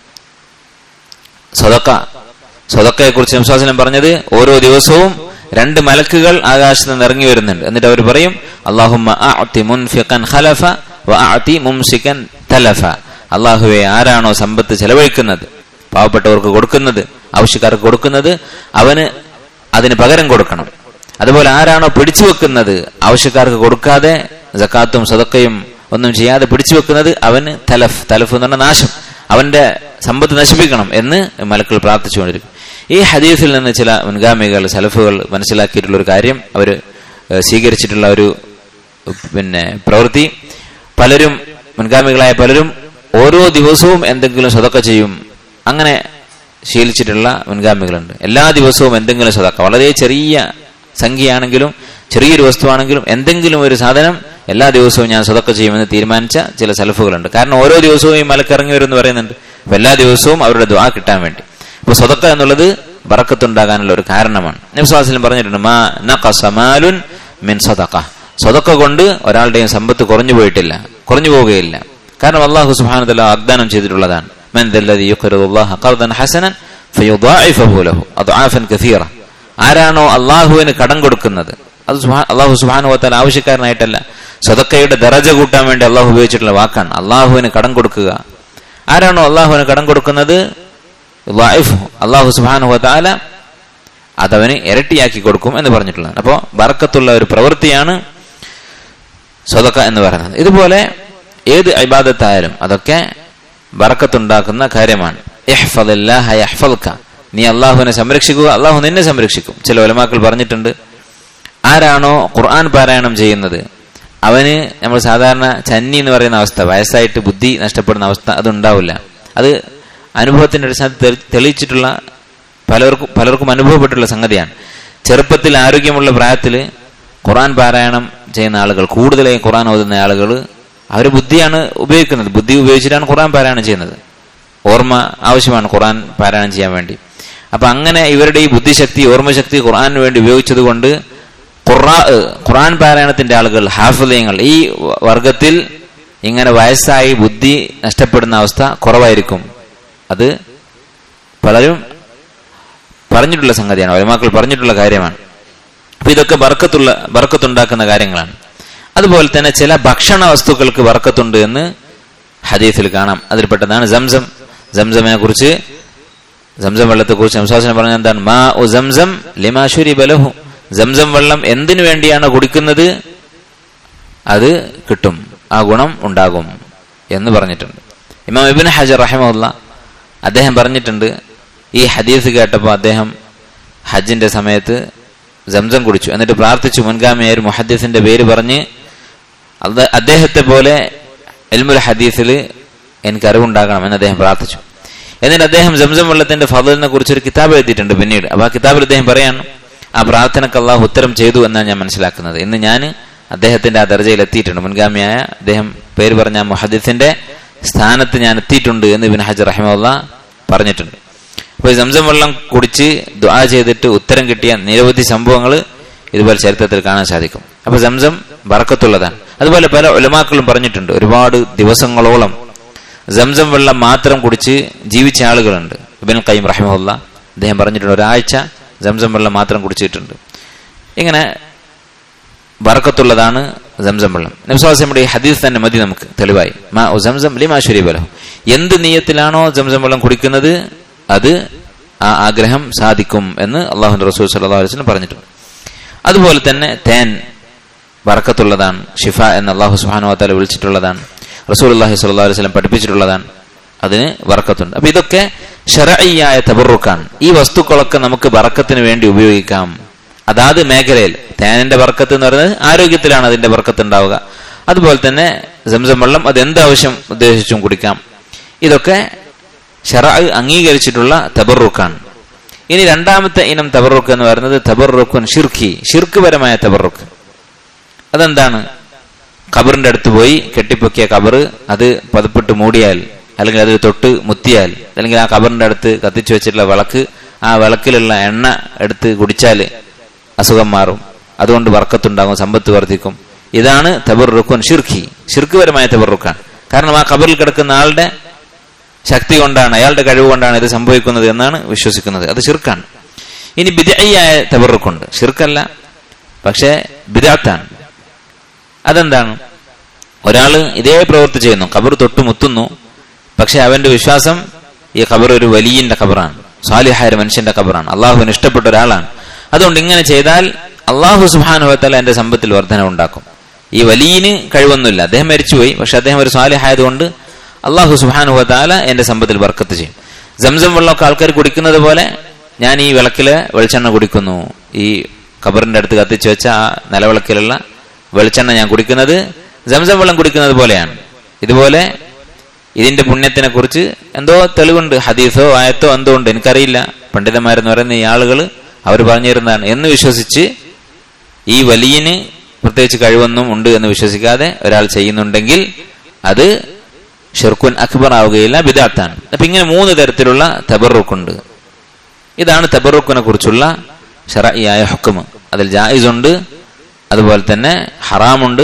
സ്വതക്ക സ്വതക്കയെ കുറിച്ച് വിശ്വാസനം പറഞ്ഞത് ഓരോ ദിവസവും രണ്ട് മലക്കുകൾ ആകാശത്ത് നിന്ന് ഇറങ്ങി വരുന്നുണ്ട് എന്നിട്ട് അവർ പറയും അള്ളാഹുമ്മ അഅതി മുൻഫിഖൻ ഖലഫ വഅതി മുംസികൻ തലഫ അള്ളാഹുവെ ആരാണോ സമ്പത്ത് ചെലവഴിക്കുന്നത് പാവപ്പെട്ടവർക്ക് കൊടുക്കുന്നത് ആവശ്യക്കാർക്ക് കൊടുക്കുന്നത് അവന് അതിന് പകരം കൊടുക്കണം അതുപോലെ ആരാണോ പിടിച്ചു വെക്കുന്നത് ആവശ്യക്കാർക്ക് കൊടുക്കാതെ ജക്കാത്തും സദക്കയും ഒന്നും ചെയ്യാതെ പിടിച്ചു വെക്കുന്നത് അവന് തലഫ് തലഫ് എന്ന് പറഞ്ഞ നാശം അവന്റെ സമ്പത്ത് നശിപ്പിക്കണം എന്ന് മലക്കൾ പ്രാർത്ഥിച്ചുകൊണ്ടിരിക്കും ഈ ഹദീസിൽ നിന്ന് ചില മുൻഗാമികൾ സലഫുകൾ മനസ്സിലാക്കിയിട്ടുള്ള ഒരു കാര്യം അവർ സ്വീകരിച്ചിട്ടുള്ള ഒരു പിന്നെ പ്രവൃത്തി പലരും മുൻഗാമികളായ പലരും ഓരോ ദിവസവും എന്തെങ്കിലും സ്വതക്ക ചെയ്യും അങ്ങനെ ശീലിച്ചിട്ടുള്ള മുൻഗാമികളുണ്ട് എല്ലാ ദിവസവും എന്തെങ്കിലും സ്വതക്ക വളരെ ചെറിയ സംഖ്യയാണെങ്കിലും ചെറിയൊരു വസ്തുവാണെങ്കിലും എന്തെങ്കിലും ഒരു സാധനം എല്ലാ ദിവസവും ഞാൻ സ്വതക്ക ചെയ്യുമെന്ന് തീരുമാനിച്ച ചില സലഫുകളുണ്ട് കാരണം ഓരോ ദിവസവും ഈ മലക്കിറങ്ങി വരും എന്ന് പറയുന്നുണ്ട് അപ്പൊ എല്ലാ ദിവസവും അവരുടെ ദ്വാ കിട്ടാൻ വേണ്ടി അപ്പൊ സ്വതക്ക എന്നുള്ളത് ബറക്കത്തുണ്ടാകാനുള്ള ഒരു കാരണമാണ് നബ്സ്വാസിലും പറഞ്ഞിട്ടുണ്ട് മാ നഖസമാലുൻ മിൻ സ്വതക്ക സ്വതക്ക കൊണ്ട് ഒരാളുടെയും സമ്പത്ത് കുറഞ്ഞു പോയിട്ടില്ല കുറഞ്ഞു പോവുകയില്ല കാരണം അള്ളാഹു സുബ്ഹാനഹു വാഗ്ദാനം ചെയ്തിട്ടുള്ളതാണ് മൻ ദല്ലദി യുഖ്രിദു അല്ലാഹ ഖർദൻ ഹസനൻ ഫയുദാഇഫഹു ലഹു അദ്ആഫൻ കസീറ ആരാണോ അള്ളാഹുവിന് കടം കൊടുക്കുന്നത് അത് സുബ്ഹാ- അള്ളാഹു സുബ്ഹാനഹു വതആല ആവശ്യക്കാരനായിട്ടല്ല സ്വതക്കയുടെ ദറജ കൂട്ടാൻ വേണ്ടി അള്ളാഹു ഉപയോഗിച്ചിട്ടുള്ള വാക്കാണ് അള്ളാഹുവിന് കടം കൊടുക്കുക ആരാണോ അള്ളാഹുവിന് കടം കൊടുക്കുന്നത് ളാഇഫ് അള്ളാഹു സുബ്ഹാനഹു വതആല അതവന് ഇരട്ടിയാക്കി കൊടുക്കും എന്ന് പറഞ്ഞിട്ടുള്ളതാണ് അപ്പോൾ ബറക്കത്തുള്ള ഒരു പ്രവൃത്തിയാണ് സ്വതക്ക എന്ന് പറയുന്നത് ഇതുപോലെ ഏത് ഇബാദത്തായാലും അതൊക്കെ ബറക്കത്തുണ്ടാക്കുന്ന കാര്യമാണ് ഇഹ്ഫദില്ലാഹ യഹ്ഫദ്ക. നീ അള്ളാഹുവിനെ സംരക്ഷിക്കുക അള്ളാഹു നിന്നെ സംരക്ഷിക്കും ചില ഒലമാക്കൾ പറഞ്ഞിട്ടുണ്ട് ആരാണോ ഖുർആൻ പാരായണം ചെയ്യുന്നത് അവന് നമ്മൾ സാധാരണ ചന്നി എന്ന് പറയുന്ന അവസ്ഥ വയസ്സായിട്ട് ബുദ്ധി നഷ്ടപ്പെടുന്ന അവസ്ഥ അത് ഉണ്ടാവില്ല അത് അനുഭവത്തിന്റെ അടിസ്ഥാനത്തിൽ തെളി- തെളിയിച്ചിട്ടുള്ള പലർക്കും പലർക്കും അനുഭവപ്പെട്ടുള്ള സംഗതിയാണ് ചെറുപ്പത്തിൽ ആരോഗ്യമുള്ള പ്രായത്തിൽ ഖുറാൻ പാരായണം ചെയ്യുന്ന ആളുകൾ കൂടുതലായും ഖുറാൻ ഓതുന്ന ആളുകൾ അവർ ബുദ്ധിയാണ് ഉപയോഗിക്കുന്നത് ബുദ്ധി ഉപയോഗിച്ചിട്ടാണ് ഖുറാൻ പാരായണം ചെയ്യുന്നത് ഓർമ്മ ആവശ്യമാണ് ഖുറാൻ പാരായണം ചെയ്യാൻ വേണ്ടി അപ്പൊ അങ്ങനെ ഇവരുടെ ഈ ബുദ്ധിശക്തി ഓർമ്മശക്തി ഖുറാന് വേണ്ടി ഉപയോഗിച്ചത് കൊണ്ട് ഖുറാ- ഖുറാൻ പാരായണത്തിന്റെ ആളുകൾ ഹാഫിലയങ്ങൾ ഈ വർഗത്തിൽ ഇങ്ങനെ വയസ്സായി ബുദ്ധി നഷ്ടപ്പെടുന്ന അവസ്ഥ കുറവായിരിക്കും അത് പലരും പറഞ്ഞിട്ടുള്ള സംഗതിയാണ് ഒലമാക്കൾ പറഞ്ഞിട്ടുള്ള കാര്യമാണ് അപ്പൊ ഇതൊക്കെ ബർക്കത്തുള്ള ബർക്കത്തുണ്ടാക്കുന്ന കാര്യങ്ങളാണ് അതുപോലെ തന്നെ ചില ഭക്ഷണ വസ്തുക്കൾക്ക് ബർക്കത്തുണ്ട് എന്ന് ഹദീസിൽ കാണാം അതിൽപ്പെട്ടതാണ് സംസം സംസമിനെ കുറിച്ച് സംസം വെള്ളത്തെ കുറിച്ച് സംസാസനം പറഞ്ഞ എന്താണ് മാ ഉ സംസം ലിമാശുരി ബലഹു സംസം വെള്ളം എന്തിനു വേണ്ടിയാണ് കുടിക്കുന്നത് അത് കിട്ടും ആ ഗുണം ഉണ്ടാകും എന്ന് പറഞ്ഞിട്ടുണ്ട് ഇമാം ഇബിൻ ഹജർ റഹിമുല്ല അദ്ദേഹം പറഞ്ഞിട്ടുണ്ട് ഈ ഹദീസ് കേട്ടപ്പോൾ അദ്ദേഹം ഹജ്ജിന്റെ സമയത്ത് സംസം കുടിച്ചു എന്നിട്ട് പ്രാർത്ഥിച്ചു മുൻഗാമിയായ ഒരു മുഹദ്ദീസിന്റെ പേര് പറഞ്ഞ് അത് അദ്ദേഹത്തെ പോലെ എൽമുൽ ഹദീസിൽ എനിക്ക് അറിവുണ്ടാകണം എന്ന് അദ്ദേഹം പ്രാർത്ഥിച്ചു എന്നിട്ട് അദ്ദേഹം സംസം വെള്ളത്തിന്റെ ഫضലിനെ കുറിച്ച് ഒരു കിതാബ് എഴുതിയിട്ടുണ്ട് പിന്നീട് അപ്പൊ ആ കിതാബിൽ അദ്ദേഹം പറയാണ് ആ പ്രാർത്ഥനക്ക് അള്ളാഹു ഉത്തരം ചെയ്തു എന്നാണ് ഞാൻ മനസ്സിലാക്കുന്നത് ഇന്ന് ഞാൻ അദ്ദേഹത്തിന്റെ ആ ദർജയിൽ എത്തിയിട്ടുണ്ട് മുൻഗാമിയായ അദ്ദേഹം പേര് പറഞ്ഞ ആ മുഹദ്ദീസിന്റെ സ്ഥാനത്ത് ഞാൻ എത്തിയിട്ടുണ്ട് എന്ന് ഇബിൻ ഹജർ റഹിമുള്ള പറഞ്ഞിട്ടുണ്ട് അപ്പൊ ഈ സംസം വെള്ളം കുടിച്ച് ദുആ ചെയ്തിട്ട് ഉത്തരം കിട്ടിയ നിരവധി സംഭവങ്ങൾ ഇതുപോലെ ചരിത്രത്തിൽ കാണാൻ സാധിക്കും അപ്പൊ സംസം ബറക്കത്തുള്ളതാണ് അതുപോലെ പല ഉലമാക്കളും പറഞ്ഞിട്ടുണ്ട് ഒരുപാട് ദിവസങ്ങളോളം സംസം വെള്ളം മാത്രം കുടിച്ച് ജീവിച്ച ആളുകളുണ്ട് ഇബിൻ കയ്യം റഹിമുല്ല അദ്ദേഹം പറഞ്ഞിട്ടുണ്ട് ഒരാഴ്ച സംസം വെള്ളം മാത്രം കുടിച്ചിട്ടുണ്ട് ഇങ്ങനെ ബറക്കത്തുള്ളതാണ് സംസം വെള്ളം നബ്സാസിയുടെ ഈ ഹദീസ് തന്നെ മതി നമുക്ക് തെളിവായി മാ ഉ സംസം ലിമാ ശരീബലഹു എന്ത് നീയത്തിലാണോ സംസം വെള്ളം കുടിക്കുന്നത് അത് ആ ആഗ്രഹം സാധിക്കും എന്ന് അള്ളാഹുന്റെ റസൂൽ സല്ലല്ലാഹു അലൈഹി വസല്ലം പറഞ്ഞിട്ടുണ്ട് അതുപോലെ തന്നെ തേൻ ബറക്കത്തുള്ളതാണ് ഷിഫ എന്ന് അള്ളാഹു സുബ്ഹാനഹു വതആല വിളിച്ചിട്ടുള്ളതാണ് റസൂൽ അള്ളാഹി സ്വല്ലല്ലാഹു അലൈഹി വസല്ലം പഠിപ്പിച്ചിട്ടുള്ളതാണ് അതിന് ബറക്കത്തുണ്ട് അപ്പൊ ഇതൊക്കെ ഷറഈയായ തബറുക്കാണ് ഈ വസ്തുക്കളൊക്കെ നമുക്ക് ബറക്കത്തിന് വേണ്ടി ഉപയോഗിക്കാം അതാത് മേഖലയിൽ തേനിന്റെ ബർക്കത്ത് എന്ന് പറയുന്നത് ആരോഗ്യത്തിലാണ് അതിന്റെ ബർക്കത്ത് ഉണ്ടാവുക അതുപോലെ തന്നെ സംസം വെള്ളം അത് എന്താവശ്യം ഉദ്ദേശിച്ചും കുടിക്കാം ഇതൊക്കെ ഷറ അംഗീകരിച്ചിട്ടുള്ള തബറുക്കാണ് ഇനി രണ്ടാമത്തെ ഇനം തബറുക്ക് എന്ന് പറയുന്നത് തബറുക്കുൻ ഷിർഖി ഷിർക്ക് പരമായ തബറുക്ക് അതെന്താണ് ഖബറിന്റെ അടുത്ത് പോയി കെട്ടിപ്പൊക്കിയ ഖബറ് അത് പതുപ്പിട്ട് മൂടിയാൽ അല്ലെങ്കിൽ അത് തൊട്ട് മുത്തിയാൽ അല്ലെങ്കിൽ ആ ഖബറിന്റെ അടുത്ത് കത്തിച്ചു വെച്ചിട്ടുള്ള വിളക്ക് ആ വിളക്കിലുള്ള എണ്ണ എടുത്ത് കുടിച്ചാൽ അസുഖം മാറും അതുകൊണ്ട് വർക്കത്തുണ്ടാകും സമ്പത്ത് വർദ്ധിക്കും ഇതാണ് തബറുക്കുൻ ഷിർഖി ഷിർക്കുപരമായ തബറുക്കാണ് കാരണം ആ ഖബറിൽ കിടക്കുന്ന ആളുടെ ശക്തി കൊണ്ടാണ് അയാളുടെ കഴിവ് കൊണ്ടാണ് ഇത് സംഭവിക്കുന്നത് എന്നാണ് വിശ്വസിക്കുന്നത് അത് ഷിർക്കാണ് ഇനി ബിദയായ തബറുക്കുണ്ട് ഷിർക്കല്ല പക്ഷേ ബിദാത്താണ് അതെന്താണ് ഒരാള് ഇതേ പ്രവൃത്തി ചെയ്യുന്നു ഖബർ തൊട്ട് മുത്തുന്നു പക്ഷെ അവന്റെ വിശ്വാസം ഈ ഖബർ ഒരു വലിയന്റെ ഖബറാണ് സാലിഹായ മനുഷ്യന്റെ ഖബറാണ് അള്ളാഹുവിന് ഇഷ്ടപ്പെട്ട ഒരാളാണ് അതുകൊണ്ട് ഇങ്ങനെ ചെയ്താൽ അള്ളാഹു സുബാനുഭവത്തല എന്റെ സമ്പത്തിൽ വർധന ഉണ്ടാക്കും ഈ വലിയന് കഴിവൊന്നുമില്ല അദ്ദേഹം മരിച്ചുപോയി പക്ഷെ അദ്ദേഹം ഒരു സാലിഹായതുകൊണ്ട് അള്ളാഹു സുബാനുഭവത്താല എന്റെ സമ്പത്തിൽ വർക്കത്ത് ചെയ്യും സംസം വെള്ളമൊക്കെ ആൾക്കാർ കുടിക്കുന്നത് പോലെ ഞാൻ ഈ വിളക്കില് വെളിച്ചെണ്ണ കുടിക്കുന്നു ഈ ഖബറിന്റെ അടുത്ത് കത്തിച്ചു വെച്ച ആ നിലവിളക്കിലുള്ള വെളിച്ചെണ്ണ ഞാൻ കുടിക്കുന്നത് സംസം വെള്ളം കുടിക്കുന്നത് പോലെയാണ് ഇതുപോലെ ഇതിന്റെ പുണ്യത്തിനെ കുറിച്ച് എന്തോ തെളിവുണ്ട് ഹദീസോ ആയത്തോ എന്തോ ഉണ്ട് എനിക്കറിയില്ല പണ്ഡിതന്മാരെന്ന് പറയുന്ന ഈ ആളുകൾ അവർ പറഞ്ഞു തരുന്നതാണ് എന്ന് വിശ്വസിച്ച് ഈ വലിയന് പ്രത്യേകിച്ച് കഴിവൊന്നും ഉണ്ട് എന്ന് വിശ്വസിക്കാതെ ഒരാൾ ചെയ്യുന്നുണ്ടെങ്കിൽ അത് ഷെർക്കുൻ അക്ബർ ആവുകയില്ല ബിദാത്താണ് അപ്പൊ ഇങ്ങനെ മൂന്ന് തരത്തിലുള്ള തബറുക്കുണ്ട് ഇതാണ് തബറുക്കിനെ കുറിച്ചുള്ള ഷറയായ ഹുക്കുമ് അതിൽ ജായിസ് ഉണ്ട് അതുപോലെ തന്നെ ഹറാമുണ്ട്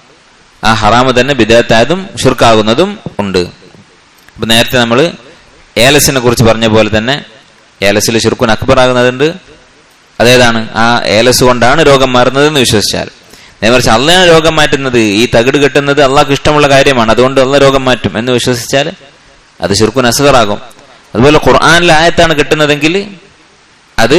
ആ ഹറാമ് തന്നെ ബിദാത്തായതും ഷിർക്കാകുന്നതും ഉണ്ട് ഇപ്പൊ നേരത്തെ നമ്മൾ ഏലസിനെ കുറിച്ച് പറഞ്ഞ പോലെ തന്നെ ഏലസിൽ ഷിർക്കുൻ അക്ബർ ആകുന്നതുണ്ട് അതേതാണ് ആ ഏലസ് കൊണ്ടാണ് രോഗം മാറുന്നതെന്ന് വിശ്വസിച്ചാൽ നേമറിച്ച് അള്ളയാണ് രോഗം മാറ്റുന്നത് ഈ തകിട് കെട്ടുന്നത് അള്ളാഹ്ക്ക് ഇഷ്ടമുള്ള കാര്യമാണ് അതുകൊണ്ട് അള്ള രോഗം മാറ്റും എന്ന് വിശ്വസിച്ചാൽ അത് ഷിർക്കുൻ അസുഖറാകും അതുപോലെ ഖുർആാനിലെ ആയത്താണ് കിട്ടുന്നതെങ്കിൽ അത്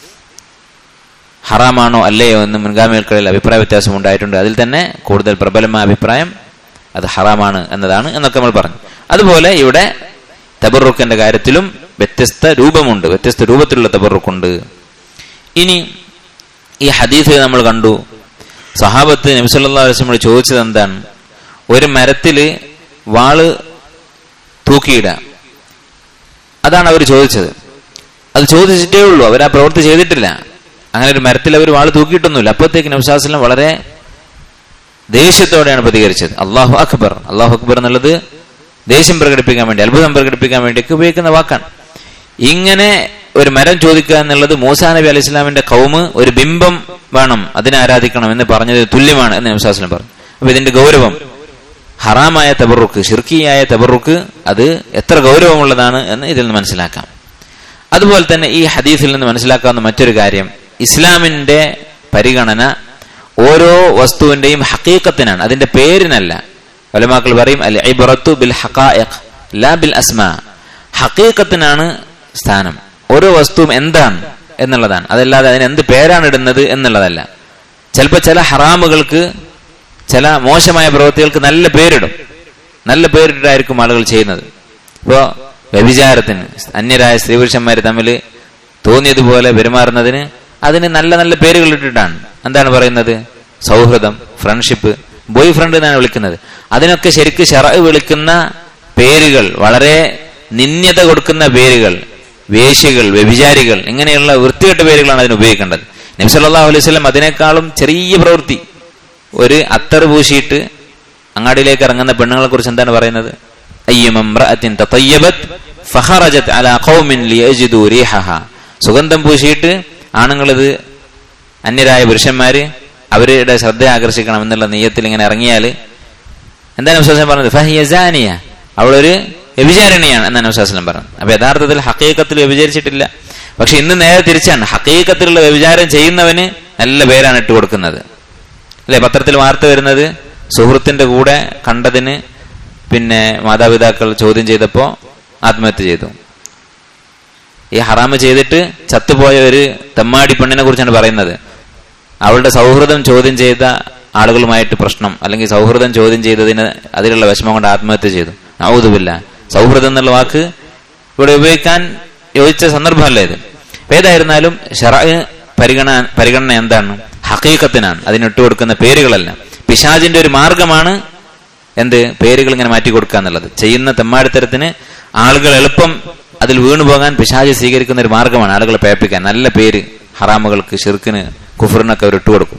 ഹറാമാണോ അല്ലയോ എന്ന് മുൻഗാമികൾക്കിടയിൽ അഭിപ്രായ വ്യത്യാസം ഉണ്ടായിട്ടുണ്ട് അതിൽ തന്നെ കൂടുതൽ പ്രബലമായ അഭിപ്രായം അത് ഹറാമാണ് എന്നതാണ് എന്നൊക്കെ നമ്മൾ പറഞ്ഞു അതുപോലെ ഇവിടെ തബറുക്കിന്റെ കാര്യത്തിലും വ്യത്യസ്ത രൂപമുണ്ട് വ്യത്യസ്ത രൂപത്തിലുള്ള തബറുക്കുണ്ട് ഇനി ഈ ഹദീസ് നമ്മൾ കണ്ടു സഹാബത്ത് നബിസല്ലാ വസ്ലമോട് ചോദിച്ചത് എന്താണ് ഒരു മരത്തില് വാള് തൂക്കിയിടുക അതാണ് അവർ ചോദിച്ചത് അത് ചോദിച്ചിട്ടേ ഉള്ളൂ അവർ ആ പ്രവൃത്തി ചെയ്തിട്ടില്ല അങ്ങനെ ഒരു മരത്തിൽ അവർ വാള് തൂക്കിയിട്ടൊന്നുമില്ല അപ്പോഴത്തേക്ക് നബ്സാസ്ലം വളരെ ദേഷ്യത്തോടെയാണ് പ്രതികരിച്ചത് അള്ളാഹു അക്ബർ അള്ളാഹു അക്ബർ എന്നുള്ളത് ദേഷ്യം പ്രകടിപ്പിക്കാൻ വേണ്ടി അത്ഭുതം പ്രകടിപ്പിക്കാൻ വേണ്ടിയൊക്കെ ഉപയോഗിക്കുന്ന വാക്കാണ് ഇങ്ങനെ ഒരു മരം ചോദിക്കുക എന്നുള്ളത് മൂസാ നബി അലി ഇസ്ലാമിന്റെ കൗമ് ഒരു ബിംബം വേണം അതിനെ ആരാധിക്കണം എന്ന് പറഞ്ഞത് തുല്യമാണ് എന്ന് നബ്സാസ്ലം പറഞ്ഞു അപ്പൊ ഇതിന്റെ ഗൗരവം ഹറാമായ തബറുക്ക് ഷിർക്കിയായ തബറുക്ക് അത് എത്ര ഗൗരവമുള്ളതാണ് എന്ന് ഇതിൽ നിന്ന് മനസ്സിലാക്കാം അതുപോലെ തന്നെ ഈ ഹദീസിൽ നിന്ന് മനസ്സിലാക്കാവുന്ന മറ്റൊരു കാര്യം ഇസ്ലാമിന്റെ പരിഗണന ഓരോ വസ്തുവിന്റെയും ഹക്കീക്കത്തിനാണ് അതിന്റെ പേരിനല്ല വലമാക്കൾ പറയും അൽ ഇബ്റത്തു ബിൽ ഹഖായിഖ് ലാ ബിൽ അസ്മാ ഹക്കീക്കത്തിനാണ് സ്ഥാനം ഓരോ വസ്തുവും എന്താണ് എന്നുള്ളതാണ് അതല്ലാതെ അതിന് എന്ത് പേരാണ് ഇടുന്നത് എന്നുള്ളതല്ല ചിലപ്പോൾ ചില ഹറാമുകൾക്ക് ചില മോശമായ പ്രവൃത്തികൾക്ക് നല്ല പേരിടും നല്ല പേരിട്ടായിരിക്കും ആളുകൾ ചെയ്യുന്നത് ഇപ്പോ വ്യഭിചാരത്തിന് അന്യരായ സ്ത്രീപുരുഷന്മാർ തമ്മിൽ തോന്നിയതുപോലെ പെരുമാറുന്നതിന് അതിന് നല്ല നല്ല പേരുകൾ ഇട്ടിട്ടാണ് എന്താണ് പറയുന്നത് സൗഹൃദം ഫ്രണ്ട്ഷിപ്പ് ബോയ് ഫ്രണ്ട് എന്നാണ് വിളിക്കുന്നത് അതിനൊക്കെ ശരിക്ക് ഷറ വിളിക്കുന്ന പേരുകൾ വളരെ നിന്യത കൊടുക്കുന്ന പേരുകൾ വേശ്യകൾ വ്യഭിചാരികൾ ഇങ്ങനെയുള്ള വൃത്തികെട്ട പേരുകളാണ് അതിന് ഉപയോഗിക്കേണ്ടത് നബ്സല്ലാഹു അലൈഹി സ്വലം അതിനേക്കാളും ചെറിയ പ്രവൃത്തി ഒരു അത്തർ പൂശിയിട്ട് അങ്ങാടിയിലേക്ക് ഇറങ്ങുന്ന പെണ്ണുങ്ങളെ കുറിച്ച് എന്താണ് പറയുന്നത് അയ്യമമ്രഅത്തിൻ തതയ്യബത് ഫഖറജത് അലാ ഖൗമിൻ ലിയജിദു റീഹഹ സുഗന്ധം പൂശിയിട്ട് ആണുങ്ങളിത് അന്യരായ പുരുഷന്മാര് അവരുടെ ശ്രദ്ധ ആകർഷിക്കണം എന്നുള്ള നെയ്യത്തിൽ ഇങ്ങനെ ഇറങ്ങിയാൽ എന്താണ് വിശ്വാസം പറഞ്ഞത് ഫഹിയ ജാനിയ അവളൊരു വ്യഭിചാരിണിയാണ് എന്നാണ് വിശ്വാസം പറഞ്ഞത് അപ്പൊ യഥാർത്ഥത്തിൽ ഹക്കീക്കത്തിൽ വ്യഭിചരിച്ചിട്ടില്ല പക്ഷെ ഇന്ന് നേരെ തിരിച്ചാണ് ഹക്കീക്കത്തിലുള്ള വ്യഭിചാരം ചെയ്യുന്നവന് നല്ല പേരാണ് ഇട്ട് കൊടുക്കുന്നത് അല്ലെ പത്രത്തിൽ വാർത്ത വരുന്നത് സുഹൃത്തിന്റെ കൂടെ കണ്ടതിന് പിന്നെ മാതാപിതാക്കൾ ചോദ്യം ചെയ്തപ്പോ ആത്മഹത്യ ചെയ്തു ഈ ഹറാമ് ചെയ്തിട്ട് ചത്തുപോയ ഒരു തെമ്മാടി പെണ്ണിനെ കുറിച്ചാണ് പറയുന്നത് അവളുടെ സൗഹൃദം ചോദ്യം ചെയ്ത ആളുകളുമായിട്ട് പ്രശ്നം അല്ലെങ്കിൽ സൗഹൃദം ചോദ്യം ചെയ്തതിന് അതിലുള്ള വിഷമം കൊണ്ട് ആത്മഹത്യ ചെയ്തു ഔതുമില്ല സൗഹൃദം എന്നുള്ള വാക്ക് ഇവിടെ ഉപയോഗിക്കാൻ യോജിച്ച സന്ദർഭമല്ല ഇത് ഏതായിരുന്നാലും ഷറ പരിഗണന പരിഗണന എന്താണ് ഹക്കീക്കത്തിനാണ് അതിനിട്ട് കൊടുക്കുന്ന പേരുകളല്ല പിശാജിന്റെ ഒരു മാർഗമാണ് എന്ത് പേരുകൾ ഇങ്ങനെ മാറ്റി കൊടുക്കുക എന്നുള്ളത് ചെയ്യുന്ന തെമ്മാടിത്തരത്തിന് ആളുകൾ എളുപ്പം അതിൽ വീണു പോകാൻ പിശാജ് സ്വീകരിക്കുന്ന ഒരു മാർഗമാണ് ആളുകളെ പേപ്പിക്കാൻ നല്ല പേര് ഹറാമുകൾക്ക് ഷിർക്കിന് കുഫറിനൊക്കെ അവർ ഇട്ടുകൊടുക്കും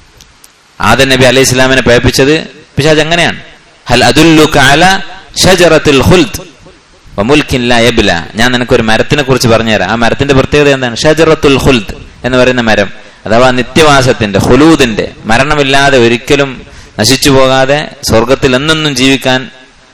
ആദൻ നബി അലൈഹി ഇസ്ലാമിനെ പേപ്പിച്ചത് പിശാജ് അങ്ങനെയാണ് ഹൽ അതുല്ലുക അല ഷജറത്തുൽ ഖുൽദ് വമുൽക്കിൻ ലാ യബ്ല ഞാൻ നിനക്ക് ഒരു മരത്തിനെ കുറിച്ച് പറഞ്ഞുതരാം ആ മരത്തിന്റെ പ്രത്യേകത എന്താണ് ഷജറത്തുൽ ഖുൽദ് എന്ന് പറയുന്ന മരം അഥവാ നിത്യവാസത്തിന്റെ ഹുലൂദിന്റെ മരണമില്ലാതെ ഒരിക്കലും നശിച്ചു പോകാതെ സ്വർഗത്തിൽ എന്നെന്നും ജീവിക്കാൻ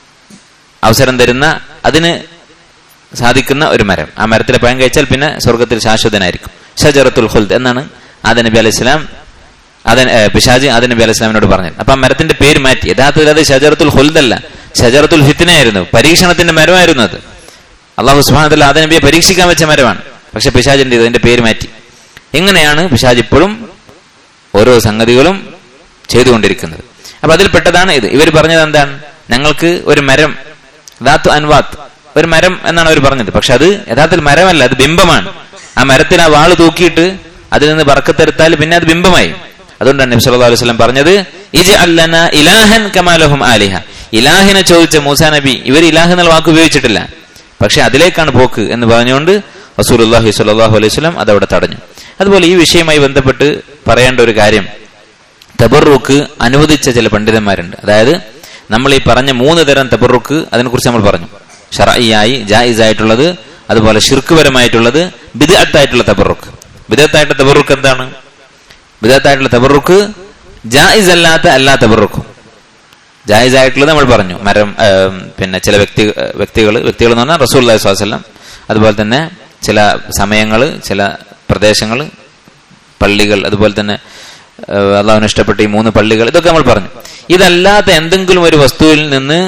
അവസരം തരുന്ന അതിന് സാധിക്കുന്ന ഒരു മരം ആ മരത്തിലെ പഴം കഴിച്ചാൽ പിന്നെ സ്വർഗത്തിൽ ശാശ്വതനായിരിക്കും ഷജറത്തുൽ ഖുൽദ് എന്നാണ് ആദ നബി അലൈഹി സ്വലാം അതൻ പിശാജ് ആദ നബി അലൈഹി സ്വലാമിനോട് പറഞ്ഞത് അപ്പൊ ആ മരത്തിന്റെ പേര് മാറ്റി യഥാർത്ഥത്തിൽ അത് ഷജറത്തുൽ ഖുൽദ് അല്ല ഷജറത്തുൽ ഫിത്തിനായിരുന്നു പരീക്ഷണത്തിന്റെ മരമായിരുന്നു അത് അള്ളാഹു സുബാനത്തിൽ ആദ നബിയെ പരീക്ഷിക്കാൻ വെച്ച മരമാണ് പക്ഷെ പിശാജിന്റെ ഇതിന്റെ പേര് മാറ്റി എങ്ങനെയാണ് പിശാജ് ഇപ്പോഴും ഓരോ സംഗതികളും ചെയ്തുകൊണ്ടിരിക്കുന്നത് അപ്പൊ അതിൽ പെട്ടതാണ് ഇത് ഇവർ പറഞ്ഞത് എന്താണ് ഞങ്ങൾക്ക് ഒരു മരം ദാത്തു അൻവാത്ത് ഒരു മരം എന്നാണ് അവർ പറഞ്ഞത് പക്ഷെ അത് യഥാർത്ഥത്തിൽ മരമല്ല അത് ബിംബമാണ് ആ മരത്തിന് ആ വാള് തൂക്കിയിട്ട് അതിൽ നിന്ന് വറക്കത്തെടുത്താൽ പിന്നെ അത് ബിംബമായി അതുകൊണ്ടാണ് നബി സല്ലല്ലാഹു അലൈഹി വസല്ലം പറഞ്ഞത് ഇജ് അല്ലന ഇലാഹൻ കമാലഹും ആലിഹ ഇലാഹിനെ ചോദിച്ച മൂസാ നബി ഇവർ ഇലാഹ് എന്നുള്ള വാക്ക് ഉപയോഗിച്ചിട്ടില്ല പക്ഷെ അതിലേക്കാണ് പോക്ക് എന്ന് പറഞ്ഞുകൊണ്ട് റസൂലുള്ളാഹി സ്വല്ലല്ലാഹു അലൈഹി വസല്ലം അത് അവിടെ തടഞ്ഞു അതുപോലെ ഈ വിഷയവുമായി ബന്ധപ്പെട്ട് പറയേണ്ട ഒരു കാര്യം തബറുക്ക് അനുവദിച്ച ചില പണ്ഡിതന്മാരുണ്ട് അതായത് നമ്മൾ ഈ പറഞ്ഞ മൂന്ന് തരം തബറുക്ക് അതിനെക്കുറിച്ച് നമ്മൾ പറഞ്ഞു ഷറായി ജായിസ് ആയിട്ടുള്ളത് അതുപോലെ ഷിർക്കുപരമായിട്ടുള്ളത് ബിദത്തായിട്ടുള്ള തബറുക്ക് ബിദത്തായിട്ടുള്ള തബറുക്ക് എന്താണ് ബിദത്തായിട്ടുള്ള തബറുക്ക് ജായിസ് അല്ലാത്ത എല്ലാ തബറുക്കും ജായിസ് ആയിട്ടുള്ളത് നമ്മൾ പറഞ്ഞു മരം പിന്നെ ചില വ്യക്തി വ്യക്തികൾ വ്യക്തികൾ എന്ന് പറഞ്ഞാൽ റസൂൽ അലൈഹി സ്വലം അതുപോലെ തന്നെ ചില സമയങ്ങൾ ചില പ്രദേശങ്ങൾ പള്ളികൾ അതുപോലെ തന്നെ അള്ളാഹുവിന് ഇഷ്ടപ്പെട്ട ഈ മൂന്ന് പള്ളികൾ ഇതൊക്കെ നമ്മൾ പറഞ്ഞു ഇതല്ലാത്ത എന്തെങ്കിലും ഒരു വസ്തുവിൽ നിന്ന്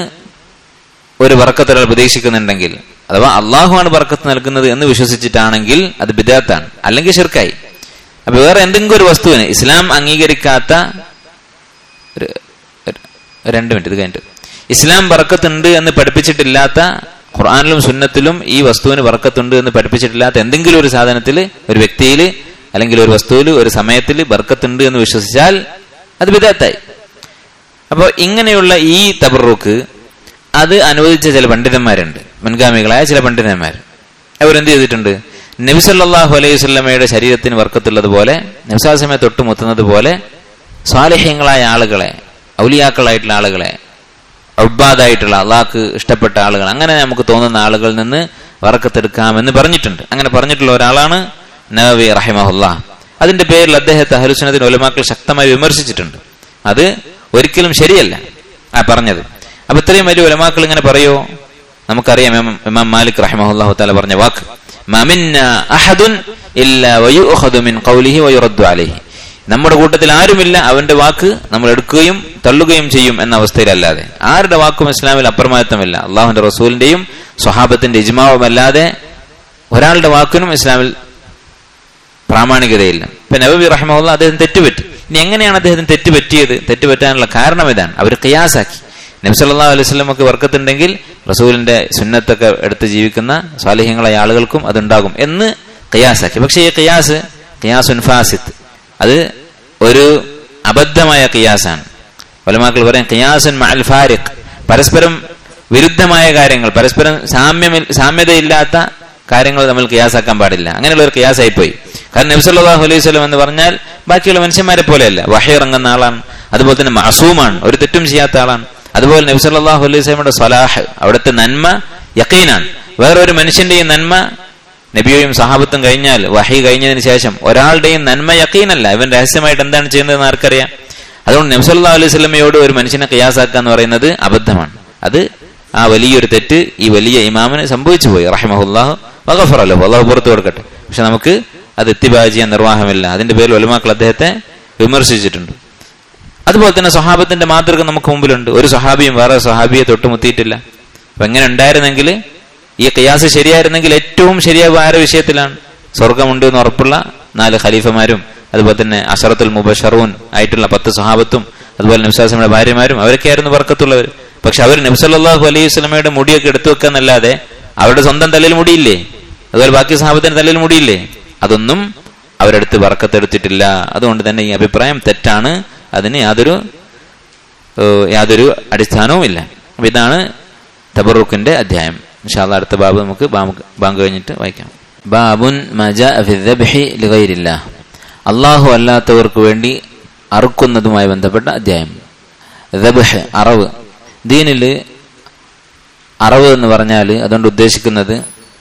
ഒരു വർക്കത്ത് ഒരാൾ പ്രതീക്ഷിക്കുന്നുണ്ടെങ്കിൽ അഥവാ അള്ളാഹുവാണ് വർക്കത്ത് നൽകുന്നത് എന്ന് വിശ്വസിച്ചിട്ടാണെങ്കിൽ അത് ബിദാത്താണ് അല്ലെങ്കിൽ ഷിർക്കായി അപ്പൊ വേറെ എന്തെങ്കിലും ഒരു വസ്തുവിന് ഇസ്ലാം അംഗീകരിക്കാത്ത ഒരു രണ്ട് മിനിറ്റ് ഇത് കഴിഞ്ഞിട്ട് ഇസ്ലാം വർക്കത്തുണ്ട് എന്ന് പഠിപ്പിച്ചിട്ടില്ലാത്ത ഖുർആാനിലും സുന്നത്തിലും ഈ വസ്തുവിന് വർക്കത്തുണ്ട് എന്ന് പഠിപ്പിച്ചിട്ടില്ലാത്ത എന്തെങ്കിലും ഒരു സാധനത്തിൽ ഒരു വ്യക്തിയിൽ അല്ലെങ്കിൽ ഒരു വസ്തുവിൽ ഒരു സമയത്തിൽ ബർക്കത്തുണ്ട് എന്ന് വിശ്വസിച്ചാൽ അത് വിദഗ്ധായി അപ്പോൾ ഇങ്ങനെയുള്ള ഈ തബറുക്ക് അത് അനുവദിച്ച ചില പണ്ഡിതന്മാരുണ്ട് മുൻഗാമികളായ ചില പണ്ഡിതന്മാർ അവരെന്ത് ചെയ്തിട്ടുണ്ട് നബിസല്ലാഹു അലൈഹി സ്വല്ലമയുടെ ശരീരത്തിന് വർക്കത്തുള്ളതുപോലെ നബിസാസമയെ തൊട്ട് മുത്തുന്നത് പോലെ സ്വാലഹ്യങ്ങളായ ആളുകളെ ഔലിയാക്കളായിട്ടുള്ള ആളുകളെ ഔബാദായിട്ടുള്ള അള്ളാഹ്ക്ക് ഇഷ്ടപ്പെട്ട ആളുകൾ അങ്ങനെ നമുക്ക് തോന്നുന്ന ആളുകളിൽ നിന്ന് വറക്കത്തെടുക്കാമെന്ന് പറഞ്ഞിട്ടുണ്ട് അങ്ങനെ പറഞ്ഞിട്ടുള്ള ഒരാളാണ് നവവി റഹിമഹുല്ല അതിന്റെ പേരിൽ അദ്ദേഹത്തെ അഹലുസുനത്തിന് ഒലമാക്കൾ ശക്തമായി വിമർശിച്ചിട്ടുണ്ട് അത് ഒരിക്കലും ശരിയല്ല ആ പറഞ്ഞത് അപ്പൊ ഇത്രയും വലിയ ഒലമാക്കൾ ഇങ്ങനെ പറയോ നമുക്കറിയാം ഇമാം മാലിക് റഹിമഹുല്ലാഹു താല പറഞ്ഞ വാക്ക് അഹദുൻ മിൻ ഖൗലിഹി വയുറദ്ദു അലൈഹി നമ്മുടെ കൂട്ടത്തിൽ ആരുമില്ല അവന്റെ വാക്ക് നമ്മൾ എടുക്കുകയും തള്ളുകയും ചെയ്യും എന്ന അവസ്ഥയിലല്ലാതെ ആരുടെ വാക്കും ഇസ്ലാമിൽ അപ്രമാദിത്വമില്ല അള്ളാഹുന്റെ റസൂലിന്റെയും സ്വഹാബത്തിന്റെ ഇജ്മാവുമല്ലാതെ ഒരാളുടെ വാക്കിനും ഇസ്ലാമിൽ പ്രാമാണികതയില്ല ഇപ്പൊ നബി റഹ്മുള്ള അദ്ദേഹം തെറ്റുപറ്റി ഇനി എങ്ങനെയാണ് അദ്ദേഹത്തിന് തെറ്റ് പറ്റിയത് തെറ്റ് പറ്റാനുള്ള കാരണം ഇതാണ് അവർ ഖിയാസാക്കി നബ്സല്ലാ അലൈഹി സ്വലമൊക്കെ വർക്കത്തുണ്ടെങ്കിൽ റസൂലിന്റെ സുന്നത്തൊക്കെ എടുത്ത് ജീവിക്കുന്ന സ്വാലിഹ്യങ്ങളായ ആളുകൾക്കും അതുണ്ടാകും എന്ന് ഖിയാസാക്കി പക്ഷേ ഈ ഖിയാസ് ഖിയാസുൻ ഫാസിത്ത് അത് ഒരു അബദ്ധമായ ഖിയാസാണ് വലമാക്കൾ പറയും ഖിയാസുൻ മഅൽ ഫാരിഖ് പരസ്പരം വിരുദ്ധമായ കാര്യങ്ങൾ പരസ്പരം സാമ്യം സാമ്യതയില്ലാത്ത കാര്യങ്ങൾ നമ്മൾ ഖിയാസാക്കാൻ പാടില്ല അങ്ങനെയുള്ള ഒരു ഖിയാസായി പോയി കാരണം നബ്സല്ലാഹു അലൈഹി സ്വലം എന്ന് പറഞ്ഞാൽ ബാക്കിയുള്ള മനുഷ്യന്മാരെ പോലെയല്ല വഹി ഇറങ്ങുന്ന ആളാണ് അതുപോലെ തന്നെ മാസൂമാണ് ഒരു തെറ്റും ചെയ്യാത്ത ആളാണ് അതുപോലെ നബ്സല്ലാഹു അലൈഹി സ്വലമിയുടെ സ്വലാഹ് അവിടുത്തെ നന്മ യക്കീനാണ് വേറൊരു മനുഷ്യന്റെയും നന്മ നബിയെയും സഹാബത്തും കഴിഞ്ഞാൽ വഹി കഴിഞ്ഞതിന് ശേഷം ഒരാളുടെയും നന്മ യക്കീനല്ല ഇവൻ രഹസ്യമായിട്ട് എന്താണ് ചെയ്യുന്നതെന്ന് ആർക്കറിയാം അതുകൊണ്ട് നബ്സല്ലാ അലൈഹി സ്വലമയോട് ഒരു മനുഷ്യനെ ഖിയാസാക്കുക എന്ന് പറയുന്നത് അബദ്ധമാണ് അത് ആ വലിയൊരു തെറ്റ് ഈ വലിയ ഇമാമിന് സംഭവിച്ചു പോയി റഹിമഹുല്ലാഹു വഗഫറല്ലോ അള്ളാഹു പുറത്തു കൊടുക്കട്ടെ പക്ഷെ നമുക്ക് അത് എത്തിബാ ചെയ്യാൻ നിർവാഹമില്ല അതിന്റെ പേരിൽ ഒലിമാക്കൾ അദ്ദേഹത്തെ വിമർശിച്ചിട്ടുണ്ട് അതുപോലെ തന്നെ സ്വഹാബത്തിന്റെ മാതൃക നമുക്ക് മുമ്പിലുണ്ട് ഒരു സ്വഹാബിയും വേറെ സ്വഹാബിയെ തൊട്ടുമുത്തിയിട്ടില്ല അപ്പൊ എങ്ങനെ ഉണ്ടായിരുന്നെങ്കിൽ ഈ ഖിയാസ് ശരിയായിരുന്നെങ്കിൽ ഏറ്റവും ശരിയായ ആര വിഷയത്തിലാണ് സ്വർഗമുണ്ട് എന്ന് ഉറപ്പുള്ള നാല് ഖലീഫമാരും അതുപോലെ തന്നെ അഷറത്തുൽ മുബഷറൂൻ ആയിട്ടുള്ള പത്ത് സ്വഹാബത്തും അതുപോലെ നബ്സാസിയുടെ ഭാര്യമാരും അവരൊക്കെയായിരുന്നു വർക്കത്തുള്ളവർ പക്ഷെ അവർ നബ്സല്ലാഹു അലൈഹി സ്വലമയുടെ മുടിയൊക്കെ എടുത്തു വെക്കാന്നല്ലാതെ അവരുടെ സ്വന്തം തലയിൽ മുടിയില്ലേ അതുപോലെ ബാക്കി സഹാബത്തിന്റെ തലയിൽ മുടിയില്ലേ അതൊന്നും അവരെടുത്ത് വർക്കത്തെടുത്തിട്ടില്ല അതുകൊണ്ട് തന്നെ ഈ അഭിപ്രായം തെറ്റാണ് അതിന് യാതൊരു യാതൊരു അടിസ്ഥാനവും ഇല്ല അപ്പൊ ഇതാണ് തബറുക്കിന്റെ അധ്യായം ഇൻഷാല്ല അടുത്ത ബാബ് നമുക്ക് ബാങ്ക് കഴിഞ്ഞിട്ട് വായിക്കാം ബാബുൻ മജ ലിഗൈരില്ല അള്ളാഹു അല്ലാത്തവർക്ക് വേണ്ടി അറുക്കുന്നതുമായി ബന്ധപ്പെട്ട അധ്യായം ദബഹ് അറവ് ദീനിൽ അറവ് എന്ന് പറഞ്ഞാൽ അതുകൊണ്ട് ഉദ്ദേശിക്കുന്നത്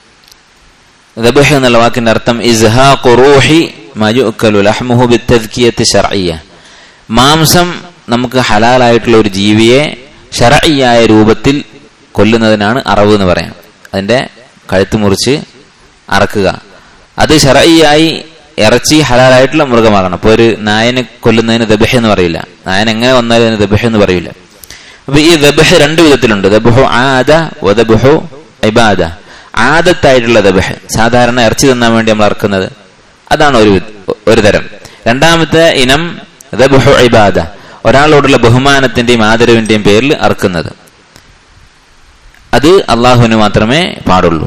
ദബഹ് എന്നുള്ള വാക്കിന്റെ അർത്ഥം ഇസ്ഹാഖു റൂഹി മയുക്കലു ലഹ്മുഹു ബിത്തദ്കിയത്ത് ശർഇയ്യ മാംസം നമുക്ക് ഹലാലായിട്ടുള്ള ഒരു ജീവിയെ ഷറയ്യായ രൂപത്തിൽ കൊല്ലുന്നതിനാണ് അറവ് എന്ന് പറയാം അതിന്റെ കഴുത്ത് മുറിച്ച് അറക്കുക അത് ഷറയ്യായി ഇറച്ചി ഹലാലായിട്ടുള്ള മൃഗമാകണം അപ്പോൾ ഒരു നായനെ കൊല്ലുന്നതിന് ദബഹ എന്ന് പറയില്ല നായൻ എങ്ങനെ വന്നാലും അതിന് ദബഹ എന്ന് പറയില്ല അപ്പൊ ഈ ദബഹ രണ്ട് വിധത്തിലുണ്ട് ദബഹു ആദ വദബഹു ഇബാദ ആദത്തായിട്ടുള്ള ദബഹ് സാധാരണ ഇറച്ചി തിന്നാൻ വേണ്ടി നമ്മൾ ഇറക്കുന്നത് അതാണ് ഒരു ഒരു തരം രണ്ടാമത്തെ ഇനം ദബഹു ഇബാദ ഒരാളോടുള്ള ബഹുമാനത്തിന്റെയും ആദരവിന്റെയും പേരിൽ അറക്കുന്നത് അത് അള്ളാഹുവിന് മാത്രമേ പാടുള്ളൂ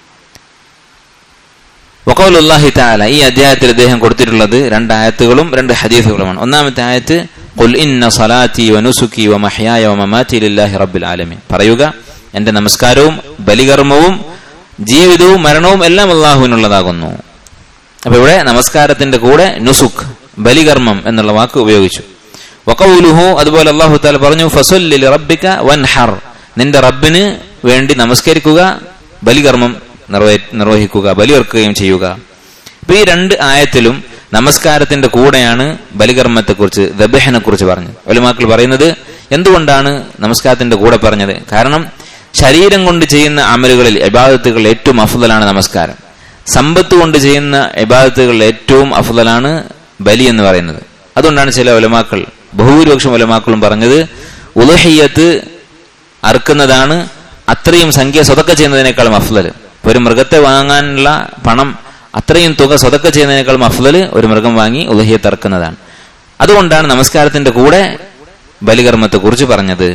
വക്കൗലുല്ലാഹി താല ഈ അധ്യായത്തിൽ അദ്ദേഹം കൊടുത്തിട്ടുള്ളത് രണ്ട് ആയത്തുകളും രണ്ട് ഹദീസുകളുമാണ് ഒന്നാമത്തെ ആയത്ത് ഖുൽ ഇന്ന സലാത്തി വനുസുക്കി വമഹ്യായ വമമാതി ലില്ലാഹി റബ്ബിൽ ആലമീൻ പറയുക എന്റെ നമസ്കാരവും ബലികർമ്മവും ജീവിതവും മരണവും എല്ലാം അള്ളാഹുവിനുള്ളതാകുന്നു അപ്പൊ ഇവിടെ നമസ്കാരത്തിന്റെ കൂടെ നുസുഖ് ബലികർമ്മം എന്നുള്ള വാക്ക് ഉപയോഗിച്ചു വക്കൗലുഹു അതുപോലെ അള്ളാഹു താല പറഞ്ഞു ഫസുല്ലി റബ്ബിക വൻഹർ നിന്റെ റബ്ബിന് വേണ്ടി നമസ്കരിക്കുക ബലികർമ്മം നിർവഹിക്കുക ബലിയർക്കുകയും ചെയ്യുക അപ്പൊ ഈ രണ്ട് ആയത്തിലും നമസ്കാരത്തിന്റെ കൂടെയാണ് ബലികർമ്മത്തെക്കുറിച്ച് ദബഹനെ കുറിച്ച് പറഞ്ഞത് ഒലിമാക്കൾ പറയുന്നത് എന്തുകൊണ്ടാണ് നമസ്കാരത്തിന്റെ കൂടെ പറഞ്ഞത് കാരണം ശരീരം കൊണ്ട് ചെയ്യുന്ന അമലുകളിൽ എബാദത്തുകൾ ഏറ്റവും അഫുദലാണ് നമസ്കാരം സമ്പത്ത് കൊണ്ട് ചെയ്യുന്ന എബാദത്തുകളിൽ ഏറ്റവും അഫുദലാണ് ബലി എന്ന് പറയുന്നത് അതുകൊണ്ടാണ് ചില ഒലമാക്കൾ ബഹുഭൂരിപക്ഷം ഒലമാക്കളും പറഞ്ഞത് ഉലഹിയത്ത് അറുക്കുന്നതാണ് അത്രയും സംഖ്യ സ്വതക്ക ചെയ്യുന്നതിനേക്കാളും അഫ്ലൽ ഒരു മൃഗത്തെ വാങ്ങാനുള്ള പണം അത്രയും തുക സ്വതക്ക ചെയ്യുന്നതിനേക്കാളും അഫ്ലൽ ഒരു മൃഗം വാങ്ങി ഉലഹിയത്ത് അറുക്കുന്നതാണ് അതുകൊണ്ടാണ് നമസ്കാരത്തിന്റെ കൂടെ ബലികർമ്മത്തെ കുറിച്ച് പറഞ്ഞത്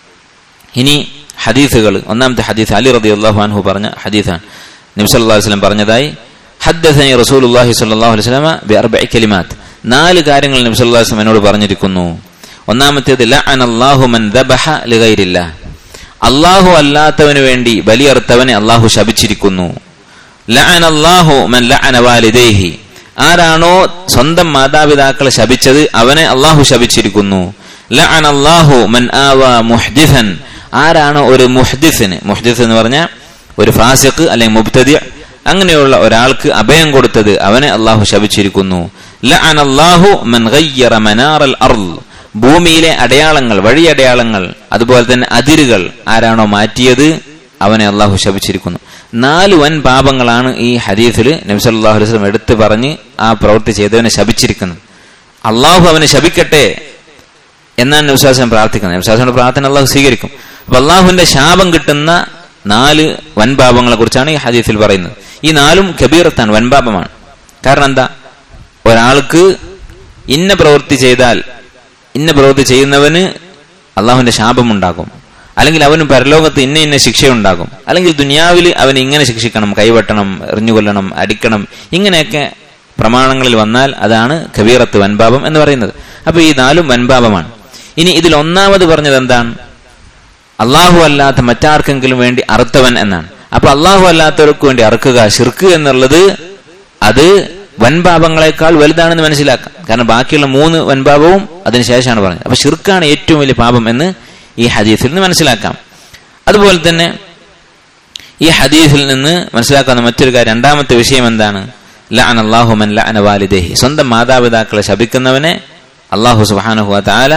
ഇനി ഹദീസുകൾ ഒന്നാമത്തെ ഹദീസ് അലി റബി അള്ളാഹു അൻഹു പറഞ്ഞ ഹദീസാണ് നബ്സല്ലാ വസ്ലം പറഞ്ഞതായി ഹദ്ദസനി റസൂലുല്ലാഹി സ്വല്ലല്ലാഹു അലൈഹി വസല്ലമ ബിഅർബഇ കലിമാത്ത് നാല് കാര്യങ്ങൾ നബി സല്ലല്ലാഹു അലൈഹി വസല്ലം എന്നോട് പറഞ്ഞിരിക്കുന്നു ഒന്നാമത്തേത് ലഅനല്ലാഹു മൻ ദബഹ ലിഗൈരില്ലാഹ് അള്ളാഹു അല്ലാത്തവന് വേണ്ടി ബലിയറുത്തവനെ അള്ളാഹു ശപിച്ചിരിക്കുന്നു ലഅനല്ലാഹു മൻ ലഅന വാലിദൈഹി ആരാണോ സ്വന്തം മാതാപിതാക്കളെ ശപിച്ചത് അവനെ അള്ളാഹു ശപിച്ചിരിക്കുന്നു ലഅനല്ലാഹു മൻ ആവ മുഹ്ദിഫൻ ആരാണോ ഒരു മുഹ്ദിഫിന് മുഹ്ദിഫ് എന്ന് പറഞ്ഞാൽ ഒരു ഫാസിഖ് അല്ലെങ്കിൽ മുബ്തദി അങ്ങനെയുള്ള ഒരാൾക്ക് അഭയം കൊടുത്തത് അവനെ അള്ളാഹു ശപിച്ചിരിക്കുന്നു ലഅനല്ലാഹു മൻ ഗയ്യറ മനാറൽ അർള് ഭൂമിയിലെ അടയാളങ്ങൾ വഴിയടയാളങ്ങൾ അതുപോലെ തന്നെ അതിരുകൾ ആരാണോ മാറ്റിയത് അവനെ അള്ളാഹു ശപിച്ചിരിക്കുന്നു നാല് വൻ പാപങ്ങളാണ് ഈ ഹദീസിൽ നബ്സല്ലാഹു അലൈഹി വസല്ലം എടുത്തു പറഞ്ഞ് ആ പ്രവൃത്തി ചെയ്തവനെ ശപിച്ചിരിക്കുന്നത് അള്ളാഹു അവനെ ശപിക്കട്ടെ എന്നാണ് നബ്സാസൻ പ്രാർത്ഥിക്കുന്നത് നബ്സാസന്റെ പ്രാർത്ഥന അള്ളാഹു സ്വീകരിക്കും അപ്പൊ അള്ളാഹുവിന്റെ ശാപം കിട്ടുന്ന നാല് വൻപാപങ്ങളെ കുറിച്ചാണ് ഈ ഹദീസിൽ പറയുന്നത് ഈ നാലും കബീറത്താണ് വൻപാപമാണ് കാരണം എന്താ ഒരാൾക്ക് ഇന്ന പ്രവൃത്തി ചെയ്താൽ ഇന്ന പ്രവൃത്തി ചെയ്യുന്നവന് അള്ളാഹുവിന്റെ ശാപമുണ്ടാകും അല്ലെങ്കിൽ അവന് പരലോകത്ത് ഇന്ന ഇന്ന ശിക്ഷയുണ്ടാകും അല്ലെങ്കിൽ ദുനിയാവിൽ അവന് ഇങ്ങനെ ശിക്ഷിക്കണം കൈവെട്ടണം എറിഞ്ഞുകൊല്ലണം അടിക്കണം ഇങ്ങനെയൊക്കെ പ്രമാണങ്ങളിൽ വന്നാൽ അതാണ് കബീറത്ത് വൻപാപം എന്ന് പറയുന്നത് അപ്പൊ ഈ നാലും വൻപാപമാണ് ഇനി ഇതിൽ ഒന്നാമത് പറഞ്ഞത് എന്താണ് അള്ളാഹു അല്ലാത്ത മറ്റാർക്കെങ്കിലും വേണ്ടി അറുത്തവൻ എന്നാണ് അപ്പൊ അള്ളാഹു അല്ലാത്തവർക്ക് വേണ്ടി അറുക്കുക ഷിർക്ക് എന്നുള്ളത് അത് വൻപാപങ്ങളെക്കാൾ വലുതാണെന്ന് മനസ്സിലാക്കാം കാരണം ബാക്കിയുള്ള മൂന്ന് വൻപാപവും അതിനുശേഷമാണ് പറഞ്ഞത് അപ്പൊ ഷിർക്കാണ് ഏറ്റവും വലിയ പാപം എന്ന് ഈ ഹദീസിൽ നിന്ന് മനസ്സിലാക്കാം അതുപോലെ തന്നെ ഈ ഹദീസിൽ നിന്ന് മനസ്സിലാക്കാവുന്ന മറ്റൊരു കാര്യം രണ്ടാമത്തെ വിഷയം എന്താണ് ലഅൻ അള്ളാഹുമൻ ലഅന വാലിദേഹി സ്വന്തം മാതാപിതാക്കളെ ശപിക്കുന്നവനെ അള്ളാഹു സുബാനുഹു താല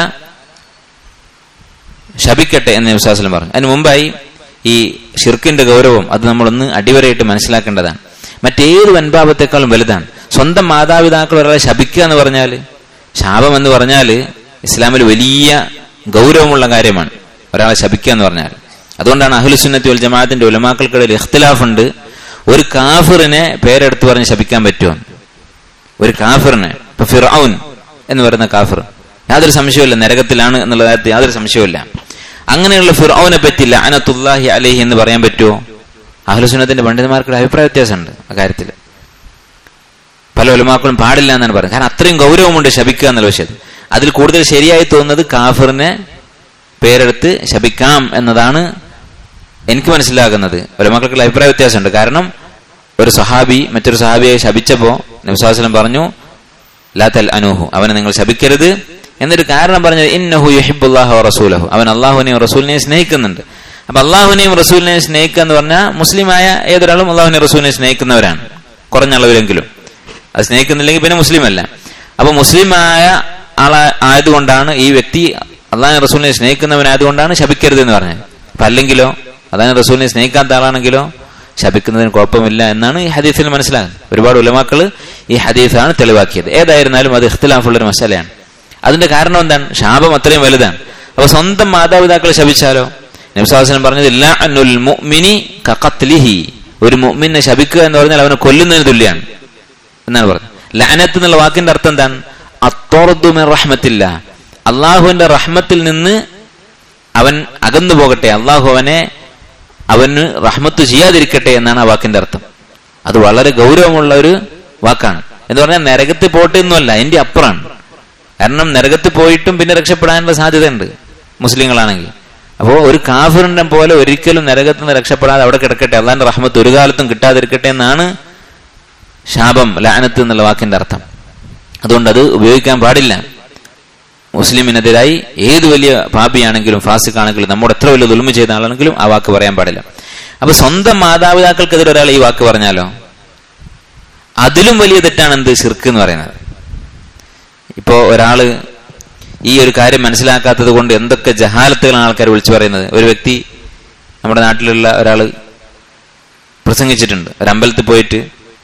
ശപിക്കട്ടെ എന്ന് വിശ്വാസം പറഞ്ഞു അതിന് മുമ്പായി ഈ ഷിർക്കിന്റെ ഗൗരവം അത് നമ്മളൊന്ന് അടിവരയിട്ട് മനസ്സിലാക്കേണ്ടതാണ് മറ്റേത് വൻപാപത്തെക്കാളും വലുതാണ് സ്വന്തം മാതാപിതാക്കൾ ഒരാളെ ശപിക്കുക എന്ന് പറഞ്ഞാൽ ശാപം എന്ന് പറഞ്ഞാൽ ഇസ്ലാമിൽ വലിയ ഗൗരവമുള്ള കാര്യമാണ് ഒരാളെ ശപിക്കുക എന്ന് പറഞ്ഞാൽ അതുകൊണ്ടാണ് അഹ്ലുസുന്നത്തി വൽ ജമാഅത്തിന്റെ ഉലമാക്കൾക്കിടയിൽ ഇഖ്തിലാഫ് ഉണ്ട് ഒരു കാഫിറിനെ പേരെടുത്ത് പറഞ്ഞ് ശപിക്കാൻ പറ്റുമോ ഒരു കാഫിറിനെ ഇപ്പൊ ഫിറൌൻ എന്ന് പറയുന്ന കാഫിർ യാതൊരു സംശയമില്ല നരകത്തിലാണ് എന്നുള്ള കാര്യത്തിൽ യാതൊരു സംശയമില്ല അങ്ങനെയുള്ള ഫിറൌനെ പറ്റില്ല അനത്തുല്ലാഹി അലേഹി എന്ന് പറയാൻ പറ്റുമോ അഹ്ലുസുന്നത്തിന്റെ പണ്ഡിതന്മാർക്കുള്ള അഭിപ്രായ വ്യത്യാസമുണ്ട് അക്കാര്യത്തിൽ പല ഒലമാക്കളും പാടില്ല എന്നാണ് പറയുന്നത് കാരണം അത്രയും ഗൗരവമുണ്ട് ശപിക്കുക എന്നുള്ള വിഷയത്തിൽ അതിൽ കൂടുതൽ ശരിയായി തോന്നുന്നത് കാഫിറിനെ പേരെടുത്ത് ശപിക്കാം എന്നതാണ് എനിക്ക് മനസ്സിലാകുന്നത് ഒലമാക്കൾക്കുള്ള അഭിപ്രായ വ്യത്യാസമുണ്ട് കാരണം ഒരു സഹാബി മറ്റൊരു സഹാബിയെ ശപിച്ചപ്പോ നബ്സാസ്ലം പറഞ്ഞു ലാ തൽ അനൂഹു അവനെ നിങ്ങൾ ശപിക്കരുത് എന്നൊരു കാരണം പറഞ്ഞത് ഇന്നഹു യുഹിബുല്ലാഹു റസൂലഹു അവൻ അള്ളാഹുവിനെയും റസൂലിനെയും സ്നേഹിക്കുന്നുണ്ട് അപ്പൊ അള്ളാഹുവിനെയും റസൂലിനെയും സ്നേഹിക്കുക എന്ന് പറഞ്ഞാൽ മുസ്ലിമായ ഏതൊരാളും അള്ളാഹുവിനെ റസൂലിനെ സ്നേഹിക്കുന്നവരാണ് കുറഞ്ഞ അളവിലെങ്കിലും അത് സ്നേഹിക്കുന്നില്ലെങ്കിൽ പിന്നെ മുസ്ലിം അല്ല അപ്പൊ മുസ്ലിമായ ആളാ ആയതുകൊണ്ടാണ് ഈ വ്യക്തി അള്ളാഹു റസൂലിനെ സ്നേഹിക്കുന്നവനായതുകൊണ്ടാണ് ശപിക്കരുത് എന്ന് പറഞ്ഞത് അപ്പൊ അല്ലെങ്കിലോ അള്ളാഹു റസൂലിനെ സ്നേഹിക്കാത്ത ആളാണെങ്കിലോ ശപിക്കുന്നതിന് കുഴപ്പമില്ല എന്നാണ് ഈ ഹദീസിൽ മനസ്സിലാകുന്നത് ഒരുപാട് ഉലമാക്കൾ ഈ ഹദീസാണ് തെളിവാക്കിയത് ഏതായിരുന്നാലും അത് ഇഖ്തിലാഫുള്ള ഒരു മസലയാണ് അതിന്റെ കാരണം എന്താണ് ശാപം അത്രയും വലുതാണ് അപ്പൊ സ്വന്തം മാതാപിതാക്കളെ ശപിച്ചാലോ നബ്സാസനം പറഞ്ഞത് ഇല്ലാ അന്നുൽ മുഅ്മിനി കഖത്ലിഹി ഒരു മുഅ്മിനെ ശപിക്കുക എന്ന് പറഞ്ഞാൽ അവനെ കൊല്ലുന്നതിന് തുല്യമാണ് എന്നാണ് പറഞ്ഞത് ലഅനത്ത് എന്നുള്ള വാക്കിന്റെ അർത്ഥം എന്താണ് അത്തോർദു മിൻ റഹ്മത്തില്ല അള്ളാഹുവിന്റെ റഹ്മത്തിൽ നിന്ന് അവൻ അകന്നു പോകട്ടെ അള്ളാഹു അവനെ അവന് റഹ്മത്ത് ചെയ്യാതിരിക്കട്ടെ എന്നാണ് ആ വാക്കിന്റെ അർത്ഥം അത് വളരെ ഗൗരവമുള്ള ഒരു വാക്കാണ് എന്ന് പറഞ്ഞാൽ നരകത്തിൽ പോട്ടെ ഒന്നുമല്ല അതിന്റെ അപ്പുറമാണ് കാരണം നരകത്തിൽ പോയിട്ടും പിന്നെ രക്ഷപ്പെടാനുള്ള സാധ്യതയുണ്ട് മുസ്ലിങ്ങളാണെങ്കിൽ അപ്പോൾ ഒരു കാഫിറിന്റെ പോലെ ഒരിക്കലും നരകത്തിൽ നിന്ന് രക്ഷപ്പെടാതെ അവിടെ കിടക്കട്ടെ അള്ളാന്റെ റഹ്മത്ത് ഒരു കാലത്തും കിട്ടാതിരിക്കട്ടെ എന്നാണ് ശാപം ലാനത്ത് എന്നുള്ള വാക്കിന്റെ അർത്ഥം അതുകൊണ്ട് അത് ഉപയോഗിക്കാൻ പാടില്ല മുസ്ലിമിനെതിരായി ഏത് വലിയ പാപിയാണെങ്കിലും ഫാസിക്കാണെങ്കിലും നമ്മുടെ എത്ര വലിയ ദുൽമ ചെയ്ത ആളാണെങ്കിലും ആ വാക്ക് പറയാൻ പാടില്ല അപ്പൊ സ്വന്തം മാതാപിതാക്കൾക്കെതിരെ ഒരാൾ ഈ വാക്ക് പറഞ്ഞാലോ അതിലും വലിയ തെറ്റാണ് എന്ത് ശിർക്ക് എന്ന് പറയുന്നത് ഇപ്പോ ഒരാള് ഈ ഒരു കാര്യം മനസ്സിലാക്കാത്തത് കൊണ്ട് എന്തൊക്കെ ജഹാലത്തുകളാണ് ആൾക്കാർ വിളിച്ചു പറയുന്നത് ഒരു വ്യക്തി നമ്മുടെ നാട്ടിലുള്ള ഒരാള് പ്രസംഗിച്ചിട്ടുണ്ട് ഒരു അമ്പലത്തിൽ പോയിട്ട്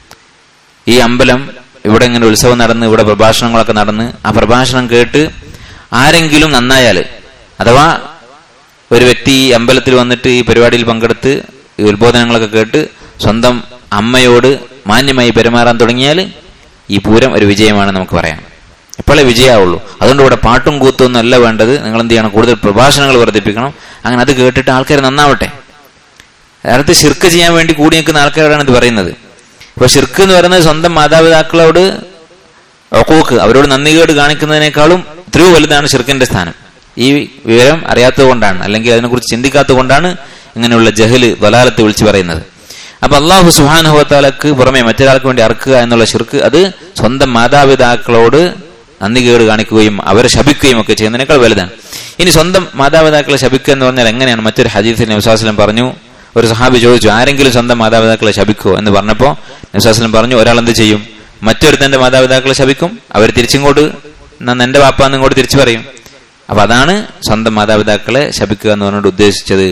ഈ അമ്പലം ഇവിടെ ഇങ്ങനെ ഉത്സവം നടന്ന് ഇവിടെ പ്രഭാഷണങ്ങളൊക്കെ നടന്ന് ആ പ്രഭാഷണം കേട്ട് ആരെങ്കിലും നന്നായാൽ അഥവാ ഒരു വ്യക്തി ഈ അമ്പലത്തിൽ വന്നിട്ട് ഈ പരിപാടിയിൽ പങ്കെടുത്ത് ഈ ഉത്ബോധനങ്ങളൊക്കെ കേട്ട് സ്വന്തം അമ്മയോട് മാന്യമായി പെരുമാറാൻ തുടങ്ങിയാൽ ഈ പൂരം ഒരു വിജയമാണ് നമുക്ക് പറയാം ഇപ്പോഴേ വിജയമാവുള്ളൂ അതുകൊണ്ട് ഇവിടെ പാട്ടും കൂത്തൊന്നും അല്ല വേണ്ടത് നിങ്ങൾ എന്ത് ചെയ്യണം കൂടുതൽ പ്രഭാഷണങ്ങൾ വർദ്ധിപ്പിക്കണം അങ്ങനെ അത് കേട്ടിട്ട് ആൾക്കാർ നന്നാവട്ടെ യഥാർത്ഥ ശിർക്ക് ചെയ്യാൻ വേണ്ടി കൂടി നിൽക്കുന്ന ആൾക്കാരോടാണ് ഇത് പറയുന്നത് ഇപ്പൊ ഷിർക്ക് എന്ന് പറയുന്നത് സ്വന്തം മാതാപിതാക്കളോട് ഒക്കൂക്ക് അവരോട് നന്ദികേട് കാണിക്കുന്നതിനേക്കാളും എത്രയോ വലുതാണ് ഷിർക്കിന്റെ സ്ഥാനം ഈ വിവരം അറിയാത്തത് കൊണ്ടാണ് അല്ലെങ്കിൽ അതിനെക്കുറിച്ച് ചിന്തിക്കാത്തത് കൊണ്ടാണ് ഇങ്ങനെയുള്ള ജഹല് വലാലത്ത് വിളിച്ചു പറയുന്നത് അപ്പൊ അള്ളാഹു സുഹാനുഭവത്താലക്ക് പുറമെ മറ്റൊരാൾക്ക് വേണ്ടി അറക്കുക എന്നുള്ള ഷിർക്ക് അത് സ്വന്തം മാതാപിതാക്കളോട് നന്ദികേട് കാണിക്കുകയും അവരെ ശപിക്കുകയും ഒക്കെ ചെയ്യുന്നതിനേക്കാൾ വലുതാണ് ഇനി സ്വന്തം മാതാപിതാക്കളെ ശപിക്കുക എന്ന് പറഞ്ഞാൽ എങ്ങനെയാണ് മറ്റൊരു ഹദീസിൽ നബ്സാസ്ലം പറഞ്ഞു ഒരു സഹാബി ചോദിച്ചു ആരെങ്കിലും സ്വന്തം മാതാപിതാക്കളെ ശപിക്കുമോ എന്ന് പറഞ്ഞപ്പോൾ നബ്സാസ്ലം പറഞ്ഞു ഒരാൾ എന്ത് ചെയ്യും മറ്റൊരുത്തന്റെ മാതാപിതാക്കളെ ശപിക്കും അവർ തിരിച്ചിങ്ങോട്ട് എന്റെ വാപ്പ ഇങ്ങോട്ട് തിരിച്ചു പറയും അപ്പൊ അതാണ് സ്വന്തം മാതാപിതാക്കളെ ശപിക്കുക എന്ന് പറഞ്ഞുകൊണ്ട് ഉദ്ദേശിച്ചത്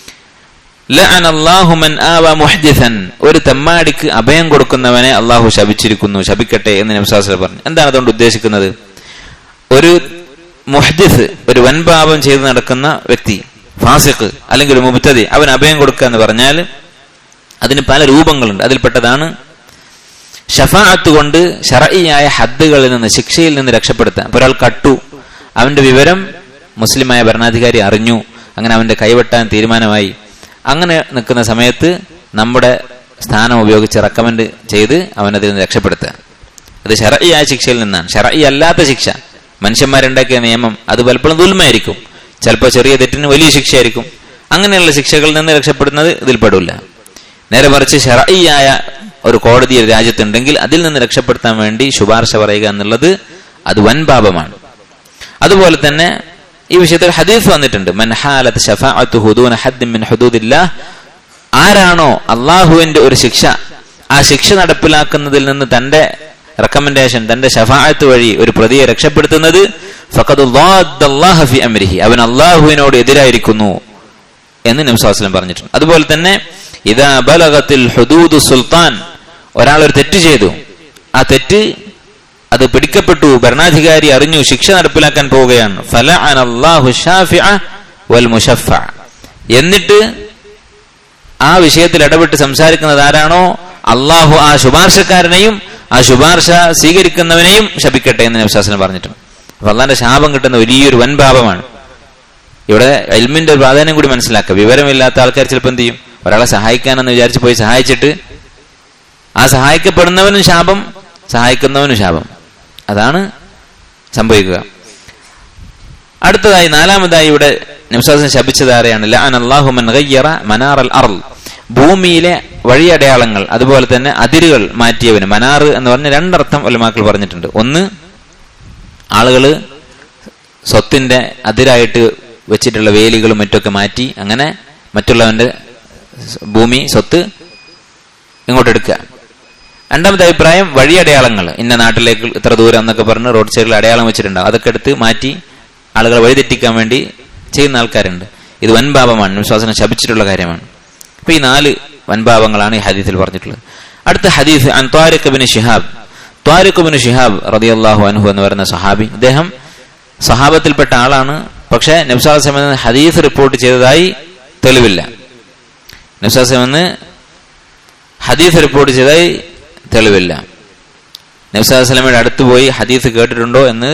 ഒരു തെമ്മാടിക്ക് അഭയം കൊടുക്കുന്നവനെ അള്ളാഹു ശപിച്ചിരിക്കുന്നു ശപിക്കട്ടെ എന്ന് നബ്സാസ്ലം പറഞ്ഞു എന്താണ് അതുകൊണ്ട് ഉദ്ദേശിക്കുന്നത് ഒരു മുഹദ്ദിസ് ഒരു വൻപാപം ചെയ്ത് നടക്കുന്ന വ്യക്തി ഫാസിഖ് അല്ലെങ്കിൽ ഒരു മുബത്തതി അവൻ അഭയം കൊടുക്കുക എന്ന് പറഞ്ഞാൽ അതിന് പല രൂപങ്ങളുണ്ട് അതിൽപ്പെട്ടതാണ് ഷഫാഅത്ത് കൊണ്ട് ഷറയിയായ ഹദ്ദുകളിൽ നിന്ന് ശിക്ഷയിൽ നിന്ന് രക്ഷപ്പെടുത്താൻ ഇപ്പൊ ഒരാൾ കട്ടു അവന്റെ വിവരം മുസ്ലിമായ ഭരണാധികാരി അറിഞ്ഞു അങ്ങനെ അവന്റെ കൈവെട്ടാൻ തീരുമാനമായി അങ്ങനെ നിൽക്കുന്ന സമയത്ത് നമ്മുടെ സ്ഥാനം ഉപയോഗിച്ച് റെക്കമെൻഡ് ചെയ്ത് അവനതിൽ നിന്ന് രക്ഷപ്പെടുത്തുക അത് ഷറയിയായ ശിക്ഷയിൽ നിന്നാണ് ഷറയി അല്ലാത്ത ശിക്ഷ മനുഷ്യന്മാരുണ്ടാക്കിയ നിയമം അത് പലപ്പോഴും ദുൽമായിരിക്കും ചിലപ്പോൾ ചെറിയ തെറ്റിന് വലിയ ശിക്ഷയായിരിക്കും അങ്ങനെയുള്ള ശിക്ഷകളിൽ നിന്ന് രക്ഷപ്പെടുന്നത് ഇതിൽ പെടില്ല നേരെ മറിച്ച് ഷറയിയായ ഒരു കോടതി ഒരു രാജ്യത്തുണ്ടെങ്കിൽ അതിൽ നിന്ന് രക്ഷപ്പെടുത്താൻ വേണ്ടി ശുപാർശ പറയുക എന്നുള്ളത് അത് വൻ പാപമാണ് അതുപോലെ തന്നെ ഈ വിഷയത്തിൽ ഹദീസ് വന്നിട്ടുണ്ട് മൻഹാലത്ത് ഷഫാഅത്ത് ഹുദൂന ഹദ്ദിൻ മിൻ ഹുദൂദില്ലാഹ് ആരാണോ അള്ളാഹുവിന്റെ ഒരു ശിക്ഷ ആ ശിക്ഷ നടപ്പിലാക്കുന്നതിൽ നിന്ന് തന്റെ റെക്കമെൻഡേഷൻ തന്റെ ഷഫാഅത്ത് വഴി ഒരു പ്രതിയെ രക്ഷപ്പെടുത്തുന്നത് ഫഖദ് ളാദ്ദല്ലാഹ ഫി അംരിഹി അവൻ അള്ളാഹുവിനോട് എതിരായിരിക്കുന്നു എന്ന് നബ്സാസ്ലം പറഞ്ഞിട്ടുണ്ട് അതുപോലെ തന്നെ ഇതാ ബലഗത്തിൽ ഹുദൂദു സുൽത്താൻ ഒരാൾ ഒരു തെറ്റ് ചെയ്തു ആ തെറ്റ് അത് പിടിക്കപ്പെട്ടു ഭരണാധികാരി അറിഞ്ഞു ശിക്ഷ നടപ്പിലാക്കാൻ പോവുകയാണ് ഫലഅന അല്ലാഹു ഷാഫിഅ വൽ മുശഫ്ഫഅ എന്നിട്ട് ആ വിഷയത്തിൽ ഇടപെട്ട് സംസാരിക്കുന്നത് ആരാണോ അള്ളാഹു ആ ശുപാർശക്കാരനെയും ആ ശുപാർശ സ്വീകരിക്കുന്നവനെയും ശപിക്കട്ടെ എന്ന് നബ്സാസ്ലം പറഞ്ഞിട്ടുണ്ട് അപ്പൊ അള്ളാന്റെ ശാപം കിട്ടുന്ന വലിയൊരു വൻ പാപമാണ് ഇവിടെ എൽമിന്റെ പ്രാധാന്യം കൂടി മനസ്സിലാക്കുക വിവരമില്ലാത്ത ആൾക്കാർ ചിലപ്പോൾ എന്ത് ചെയ്യും ഒരാളെ സഹായിക്കാനെന്ന് വിചാരിച്ച് പോയി സഹായിച്ചിട്ട് ആ സഹായിക്കപ്പെടുന്നവനും ശാപം സഹായിക്കുന്നവനും ശാപം അതാണ് സംഭവിക്കുക അടുത്തതായി നാലാമതായി ഇവിടെ നിംസാസൻ ശപിച്ചത് ആരെയാണ് ലഅൻ അല്ലാഹു മൻ ഗയ്യറ മനാറൽ അർൾ ഭൂമിയിലെ വഴിയടയാളങ്ങൾ അതുപോലെ തന്നെ അതിരുകൾ മാറ്റിയവന് മനാറ് എന്ന് പറഞ്ഞ രണ്ടർത്ഥം ഒലമാക്കൾ പറഞ്ഞിട്ടുണ്ട് ഒന്ന് ആളുകള് സ്വത്തിന്റെ അതിരായിട്ട് വെച്ചിട്ടുള്ള വേലികളും മറ്റൊക്കെ മാറ്റി അങ്ങനെ മറ്റുള്ളവന്റെ ഭൂമി സ്വത്ത് ഇങ്ങോട്ട് എടുക്കുക രണ്ടാമത്തെ അഭിപ്രായം വഴിയടയാളങ്ങൾ ഇന്ന നാട്ടിലേക്ക് ഇത്ര ദൂരം എന്നൊക്കെ പറഞ്ഞ് റോഡ് സൈഡിൽ അടയാളം വെച്ചിട്ടുണ്ടാവും അതൊക്കെ എടുത്ത് മാറ്റി ആളുകളെ വഴിതെറ്റിക്കാൻ വേണ്ടി ചെയ്യുന്ന ആൾക്കാരുണ്ട് ഇത് വൻപാപമാണ് വിശ്വാസനം ശപിച്ചിട്ടുള്ള കാര്യമാണ് അപ്പൊ ഈ നാല് വൻപാപങ്ങളാണ് ഈ ഹദീസിൽ പറഞ്ഞിട്ടുള്ളത് അടുത്ത ഹദീസ് അൻ Tariq bin Shihab Tariq bin Shihab റളിയല്ലാഹു അൻഹു എന്ന് പറയുന്ന സഹാബി അദ്ദേഹം സഹാബത്തിൽപ്പെട്ട ആളാണ് പക്ഷേ നബ്സാസം എന്ന ഹദീസ് റിപ്പോർട്ട് ചെയ്തതായി തെളിവില്ല നബ്സാസം എന്ന് ഹദീസ് റിപ്പോർട്ട് ചെയ്തതായി തെളിവില്ല നബ്സാസ്ലമയുടെ അടുത്ത് പോയി ഹദീസ് കേട്ടിട്ടുണ്ടോ എന്ന്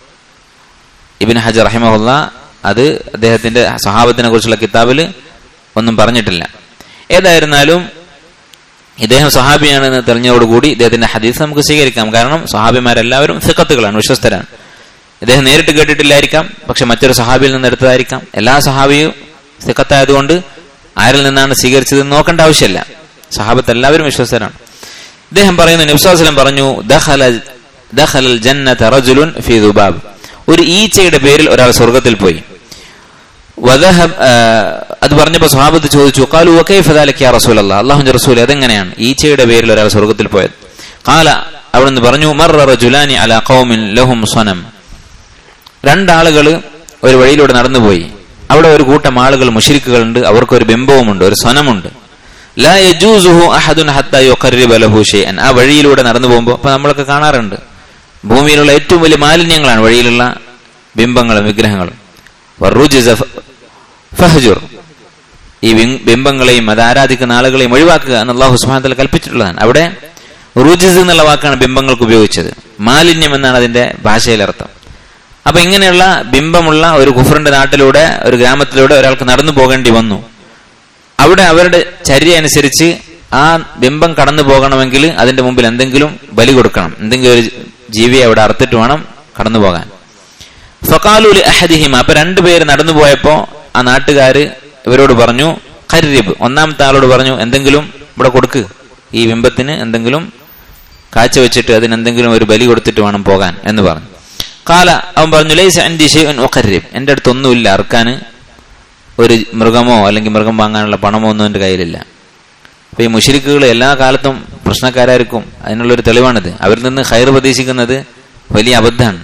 ഇബിൻ ഹജർ റഹിമഹുല്ല അത് അദ്ദേഹത്തിന്റെ സഹാബത്തിനെ കുറിച്ചുള്ള കിതാബിൽ ഒന്നും പറഞ്ഞിട്ടില്ല ഏതായിരുന്നാലും ഇദ്ദേഹം സഹാബിയാണെന്ന് തെളിഞ്ഞതോടുകൂടി ഇദ്ദേഹത്തിന്റെ ഹദീസ് നമുക്ക് സ്വീകരിക്കാം കാരണം സഹാബിമാരെല്ലാവരും സിക്കത്തുകളാണ് വിശ്വസ്തരാണ് ഇദ്ദേഹം നേരിട്ട് കേട്ടിട്ടില്ലായിരിക്കാം പക്ഷെ മറ്റൊരു സഹാബിയിൽ നിന്ന് എടുത്തതായിരിക്കാം എല്ലാ സഹാബിയും സിക്കത്തായതുകൊണ്ട് ആരിൽ നിന്നാണ് സ്വീകരിച്ചത് നോക്കേണ്ട ആവശ്യമില്ല സഹാബത്ത് എല്ലാവരും വിശ്വസ്തരാണ് ഇദ്ദേഹം പറയുന്നു നബ്സാസ്ലം പറഞ്ഞു ദഖലൽ ജന്നത റജുലുൻ ഫീ ദുബാബ് ഒരു ഈച്ചയുടെ പേരിൽ ഒരാൾ സ്വർഗത്തിൽ പോയി വദഹബ് അത് പറഞ്ഞപ്പോൾ സ്വഹാബത്ത് ചോദിച്ചു കാലു വക്കൈഫദാലക്ക് റസൂൽ അല്ലാ അള്ളാഹുന്റെ റസൂൽ അതെങ്ങനെയാണ് ഈച്ചയുടെ പേരിൽ ഒരാൾ സ്വർഗത്തിൽ പോയത് കാല അവിടുന്ന് പറഞ്ഞു മർറ റജുലാനി അല ഖൗമിൻ ലഹും സ്വനം രണ്ടാളുകൾ ഒരു വഴിയിലൂടെ നടന്നുപോയി അവിടെ ഒരു കൂട്ടം ആളുകൾ മുഷിരിക്കുകളുണ്ട് അവർക്ക് ഒരു ബിംബവുമുണ്ട് ഒരു സ്വനമുണ്ട് ലാ യജൂസുഹു അഹദുൻ ഹത്താ യുഖർരിബ ലഹു ഷൈഅൻ ആ വഴിയിലൂടെ നടന്നു പോകുമ്പോൾ അപ്പൊ നമ്മളൊക്കെ കാണാറുണ്ട് ഭൂമിയിലുള്ള ഏറ്റവും വലിയ മാലിന്യങ്ങളാണ് വഴിയിലുള്ള ബിംബങ്ങളും വിഗ്രഹങ്ങളും വറുജിസ ഫഹജുർ ഈ ബിംബങ്ങളെയും അത് ആരാധിക്കുന്ന ആളുകളെയും ഒഴിവാക്കുക എന്ന് അള്ളാഹു സുഹാനത്തിൽ കൽപ്പിച്ചിട്ടുള്ളതാണ് അവിടെ റുജിസ് എന്നുള്ള വാക്കാണ് ബിംബങ്ങൾക്ക് ഉപയോഗിച്ചത് മാലിന്യം എന്നാണ് അതിന്റെ ഭാഷയിലെ അർത്ഥം അപ്പൊ ഇങ്ങനെയുള്ള ബിംബമുള്ള ഒരു കുഫറിന്റെ നാട്ടിലൂടെ ഒരു ഗ്രാമത്തിലൂടെ ഒരാൾക്ക് നടന്നു പോകേണ്ടി വന്നു അവിടെ അവരുടെ ചര്യ അനുസരിച്ച് ആ ബിംബം കടന്നു പോകണമെങ്കിൽ അതിന്റെ മുമ്പിൽ എന്തെങ്കിലും ബലി കൊടുക്കണം എന്തെങ്കിലും ഒരു ജീവിയെ അവിടെ അറുത്തിട്ട് വേണം കടന്നു പോകാൻ ഫക്കാലുലി അഹദിഹിം അപ്പൊ രണ്ടുപേര് നടന്നു പോയപ്പോ ആ നാട്ടുകാര് ഇവരോട് പറഞ്ഞു ഖരീബ് ഒന്നാമത്തെ ആളോട് പറഞ്ഞു എന്തെങ്കിലും ഇവിടെ കൊടുക്ക് ഈ ബിംബത്തിന് എന്തെങ്കിലും കാഴ്ച വെച്ചിട്ട് അതിന് എന്തെങ്കിലും ഒരു ബലി കൊടുത്തിട്ട് വേണം പോകാൻ എന്ന് പറഞ്ഞു കാല അവൻ പറഞ്ഞു ലൈസ് അൻഡി ഷെയ്ൻ ഒഖരീബ് എന്റെ അടുത്ത് ഒന്നുമില്ല അറുക്കാൻ ഒരു മൃഗമോ അല്ലെങ്കിൽ മൃഗം വാങ്ങാനുള്ള പണമോ ഒന്നും എന്റെ കയ്യിലില്ല അപ്പൊ ഈ മുഷിരിക്കുകൾ എല്ലാ കാലത്തും പ്രശ്നക്കാരായിരിക്കും അതിനുള്ളൊരു തെളിവാണിത് അവരിൽ നിന്ന് ഹൈർ പ്രതീക്ഷിക്കുന്നത് വലിയ അബദ്ധമാണ്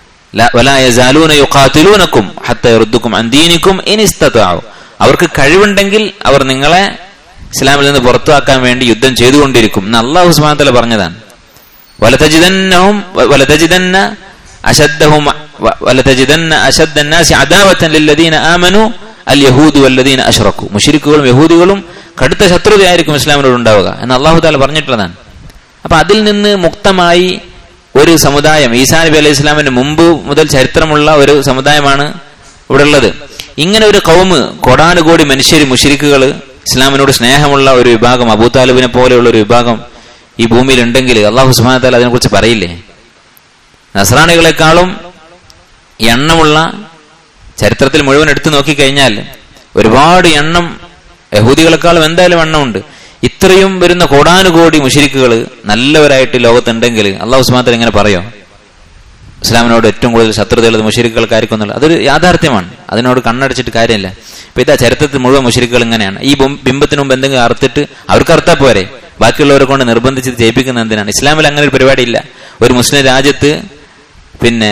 അവർക്ക് കഴിവുണ്ടെങ്കിൽ അവർ നിങ്ങളെ ഇസ്ലാമിൽ നിന്ന് പുറത്താക്കാൻ വേണ്ടി യുദ്ധം ചെയ്തുകൊണ്ടിരിക്കും എന്ന് അള്ളാഹു സുബാനത്തല പറഞ്ഞതാണ് വലതജിതന്നവും വലതജിതന്ന അശദ്ധവും വലതജിതന്ന അശദ്ദന്നാസി അദാവത്തൻ ലില്ലദീന ആമനു അൽ യഹൂദു വല്ലദീന അഷ്റഖു മുഷിരിക്കുകളും യഹൂദികളും കടുത്ത ശത്രുതയായിരിക്കും ഇസ്ലാമിനോട് ഉണ്ടാവുക എന്ന് അള്ളാഹു താല പറഞ്ഞിട്ടുള്ളതാണ് അപ്പൊ അതിൽ നിന്ന് മുക്തമായി ഒരു സമുദായം ഈസാ നബി അലൈഹി ഇസ്ലാമിന് മുമ്പ് മുതൽ ചരിത്രമുള്ള ഒരു സമുദായമാണ് ഇവിടെ ഉള്ളത് ഇങ്ങനെ ഒരു കൗമ് കോടാനുകോടി മനുഷ്യർ മുഷിരിക്കുകൾ ഇസ്ലാമിനോട് സ്നേഹമുള്ള ഒരു വിഭാഗം അബൂ താലിബിനെ പോലെയുള്ള ഒരു വിഭാഗം ഈ ഭൂമിയിൽ ഉണ്ടെങ്കിൽ അള്ളാഹു സുബാന താല അതിനെക്കുറിച്ച് പറയില്ലേ നസ്രാണികളെക്കാളും എണ്ണമുള്ള ചരിത്രത്തിൽ മുഴുവൻ എടുത്തു നോക്കിക്കഴിഞ്ഞാൽ ഒരുപാട് എണ്ണം യഹൂദികളെക്കാളും എന്തായാലും എണ്ണമുണ്ട് ഇത്രയും വരുന്ന കോടാനുകോടി മുഷിരിക്കുകൾ നല്ലവരായിട്ട് ലോകത്തുണ്ടെങ്കിൽ അള്ളാഹു സുബാന ഇങ്ങനെ പറയോ ഇസ്ലാമിനോട് ഏറ്റവും കൂടുതൽ ശത്രുതയുള്ളത് മുഷിരിക്കുകൾക്കായിരിക്കും എന്നുള്ളത് അതൊരു യാഥാർത്ഥ്യമാണ് അതിനോട് കണ്ണടച്ചിട്ട് കാര്യമില്ല ഇപ്പൊ ഇതാ ചരിത്രത്തിൽ മുഴുവൻ മുഷിരിക്കുകൾ ഇങ്ങനെയാണ് ഈ ബിം- ബിംബത്തിന് മുമ്പ് എന്തെങ്കിലും അറുത്തിട്ട് അവർക്ക് അറുത്താ പോരെ ബാക്കിയുള്ളവരെ കൊണ്ട് നിർബന്ധിച്ച് ജയിപ്പിക്കുന്ന എന്തിനാണ് ഇസ്ലാമിൽ അങ്ങനെ ഒരു പരിപാടിയില്ല ഒരു മുസ്ലിം രാജ്യത്ത് പിന്നെ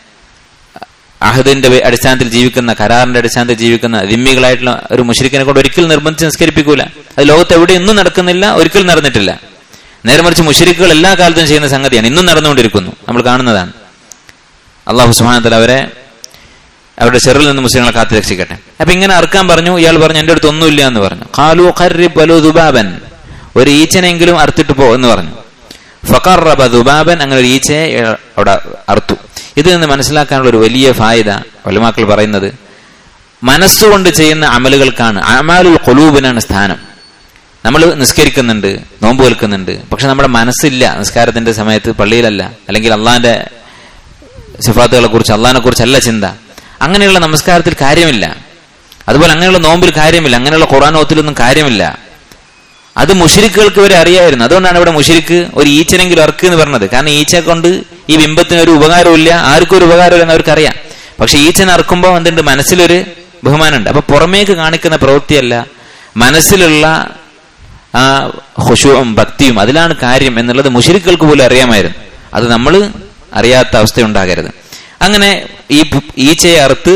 അഹദിന്റെ വേ- അടിസ്ഥാനത്തിൽ ജീവിക്കുന്ന കരാറിന്റെ അടിസ്ഥാനത്തിൽ ജീവിക്കുന്ന ദിമ്മികളായിട്ടുള്ള ഒരു മുഷരിക്കിനെ കൊണ്ട് ഒരിക്കലും നിർബന്ധിച്ച് നിസ്കരിപ്പിക്കൂല അത് ലോകത്ത് എവിടെ ഇന്നും നടക്കുന്നില്ല ഒരിക്കലും നടന്നിട്ടില്ല നേരെ മറിച്ച് മുഷരിക്കുകൾ എല്ലാ കാലത്തും ചെയ്യുന്ന സംഗതിയാണ് ഇന്നും നടന്നുകൊണ്ടിരിക്കുന്നു നമ്മൾ കാണുന്നതാണ് അള്ളാഹു സുഹാനത്തിൽ അവരെ അവരുടെ ചെറിൽ നിന്ന് മുസ്ലിങ്ങളെ കാത്തു രക്ഷിക്കട്ടെ അപ്പൊ ഇങ്ങനെ അറുക്കാൻ പറഞ്ഞു ഇയാൾ പറഞ്ഞു എന്റെ അടുത്ത് ഒന്നുമില്ല എന്ന് പറഞ്ഞു ഖാലു ഖർരി ബലു ദുബാബൻ ഒരു ഈച്ചനെങ്കിലും അറുത്തിട്ട് പോ എന്ന് പറഞ്ഞു ഫഖറബ ദുബാബൻ അങ്ങനെ ഒരു ഈച്ചയെ ഇയാൾ അവിടെ അറുത്തു ഇതിൽ നിന്ന് മനസ്സിലാക്കാനുള്ള ഒരു വലിയ ഫായിദ വലുമാക്കൾ പറയുന്നത് മനസ്സുകൊണ്ട് ചെയ്യുന്ന അമലുകൾക്കാണ് അമാലുൽ കൊലൂബിനാണ് സ്ഥാനം നമ്മൾ നിസ്കരിക്കുന്നുണ്ട് നോമ്പ് വെൽക്കുന്നുണ്ട് പക്ഷെ നമ്മുടെ മനസ്സില്ല നിസ്കാരത്തിന്റെ സമയത്ത് പള്ളിയിലല്ല അല്ലെങ്കിൽ അള്ളാന്റെ സിഫാത്തുകളെ കുറിച്ച് അള്ളഹാനെ കുറിച്ചല്ല ചിന്ത അങ്ങനെയുള്ള നമസ്കാരത്തിൽ കാര്യമില്ല അതുപോലെ അങ്ങനെയുള്ള നോമ്പിൽ കാര്യമില്ല അങ്ങനെയുള്ള ഖുറാൻ ഓത്തിലൊന്നും കാര്യമില്ല അത് മുഷിരിക്കുകൾക്ക് വരെ അറിയായിരുന്നു അതുകൊണ്ടാണ് ഇവിടെ മുഷിരിക്ക് ഒരു ഈച്ചനെങ്കിലും അർക്ക് എന്ന് പറഞ്ഞത് കാരണം ഈച്ച കൊണ്ട് ഈ ബിംബത്തിന് ഒരു ഉപകാരമില്ല ആർക്കും ഒരു ഉപകാരമില്ല എന്ന് അവർക്കറിയാം പക്ഷെ ഈച്ചനെ അറക്കുമ്പോൾ എന്തുണ്ട് മനസ്സിലൊരു ബഹുമാനമുണ്ട് അപ്പൊ പുറമേക്ക് കാണിക്കുന്ന പ്രവൃത്തിയല്ല മനസ്സിലുള്ള ആ ഹുഷുവും ഭക്തിയും അതിലാണ് കാര്യം എന്നുള്ളത് മുഷിരിക്കൾക്ക് പോലും അറിയാമായിരുന്നു അത് നമ്മൾ അറിയാത്ത അവസ്ഥയുണ്ടാകരുത് അങ്ങനെ ഈ പു- ഈച്ചയെ അറുത്ത്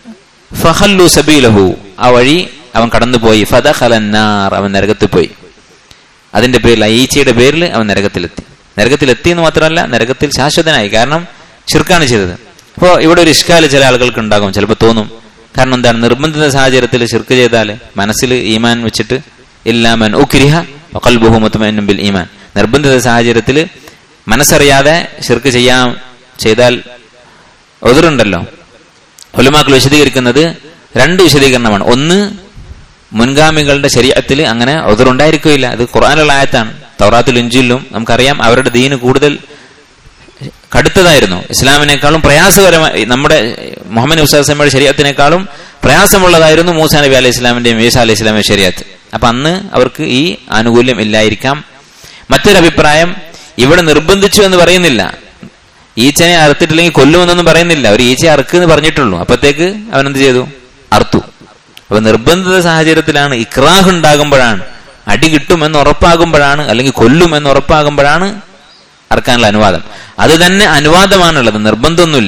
ഫഹല്ലു സബീലഹു ആ വഴി അവൻ കടന്നുപോയി ഫത ഖലന്നാർ അവൻ നരകത്തിൽ പോയി അതിന്റെ പേരിൽ ആ ഈച്ചയുടെ പേരിൽ അവൻ നരകത്തിലെത്തി നരകത്തിലെത്തി എന്ന് മാത്രമല്ല നരകത്തിൽ ശാശ്വതനായി കാരണം ഷിർക്കാണ് ചെയ്തത് അപ്പോൾ ഇവിടെ ഒരു ഇഷ്കാല് ചില ആളുകൾക്ക് ഉണ്ടാകും ചിലപ്പോൾ തോന്നും കാരണം എന്താണ് നിർബന്ധിത സാഹചര്യത്തിൽ ഷിർക്ക് ചെയ്താൽ മനസ്സിൽ ഈമാൻ വെച്ചിട്ട് ഇല്ലാമൻ ഉക്രിഹ വഖൽബുഹു മുത്മഇന്നും ബിൽ ഈമാൻ നിർബന്ധിത സാഹചര്യത്തിൽ മനസ്സറിയാതെ ഷിർക്ക് ചെയ്യാൻ ചെയ്താൽ ഒതിറുണ്ടല്ലോ ഒലുമാക്കൾ വിശദീകരിക്കുന്നത് രണ്ട് വിശദീകരണമാണ് ഒന്ന് മുൻഗാമികളുടെ ശരീരത്തിൽ അങ്ങനെ ഒതിറുണ്ടായിരിക്കില്ല അത് ഖുർആാനുള്ള ആയത്താണ് തൗറാത്തിൽ ഇഞ്ചിലും നമുക്കറിയാം അവരുടെ ദീന് കൂടുതൽ കടുത്തതായിരുന്നു ഇസ്ലാമിനേക്കാളും പ്രയാസകരമായി നമ്മുടെ മുഹമ്മദ് ഉസ്താസമ്മയുടെ ശരീരത്തിനേക്കാളും പ്രയാസമുള്ളതായിരുന്നു മൂസ നബി അലൈഹി ഇസ്ലാമിന്റെയും ഈസ അലൈഹി ഇസ്ലാമിന്റെ ശരീരത്ത് അപ്പൊ അന്ന് അവർക്ക് ഈ ആനുകൂല്യം ഇല്ലായിരിക്കാം മറ്റൊരു അഭിപ്രായം ഇവിടെ നിർബന്ധിച്ചു എന്ന് പറയുന്നില്ല ഈച്ചനെ അറുത്തിട്ടില്ലെങ്കിൽ കൊല്ലുമെന്നൊന്നും പറയുന്നില്ല ഒരു ഈച്ചയെ അറുക്കെന്ന് പറഞ്ഞിട്ടുള്ളൂ അപ്പത്തേക്ക് അവൻ എന്ത് ചെയ്തു അറുത്തു അപ്പൊ നിർബന്ധിത സാഹചര്യത്തിലാണ് ഇക്രാഹ് ഉണ്ടാകുമ്പോഴാണ് അടി കിട്ടുമെന്ന് ഉറപ്പാകുമ്പോഴാണ് അല്ലെങ്കിൽ കൊല്ലും എന്ന് ഉറപ്പാകുമ്പോഴാണ് അറക്കാനുള്ള അനുവാദം അത് തന്നെ അനുവാദമാണുള്ളത് നിർബന്ധമൊന്നുമില്ല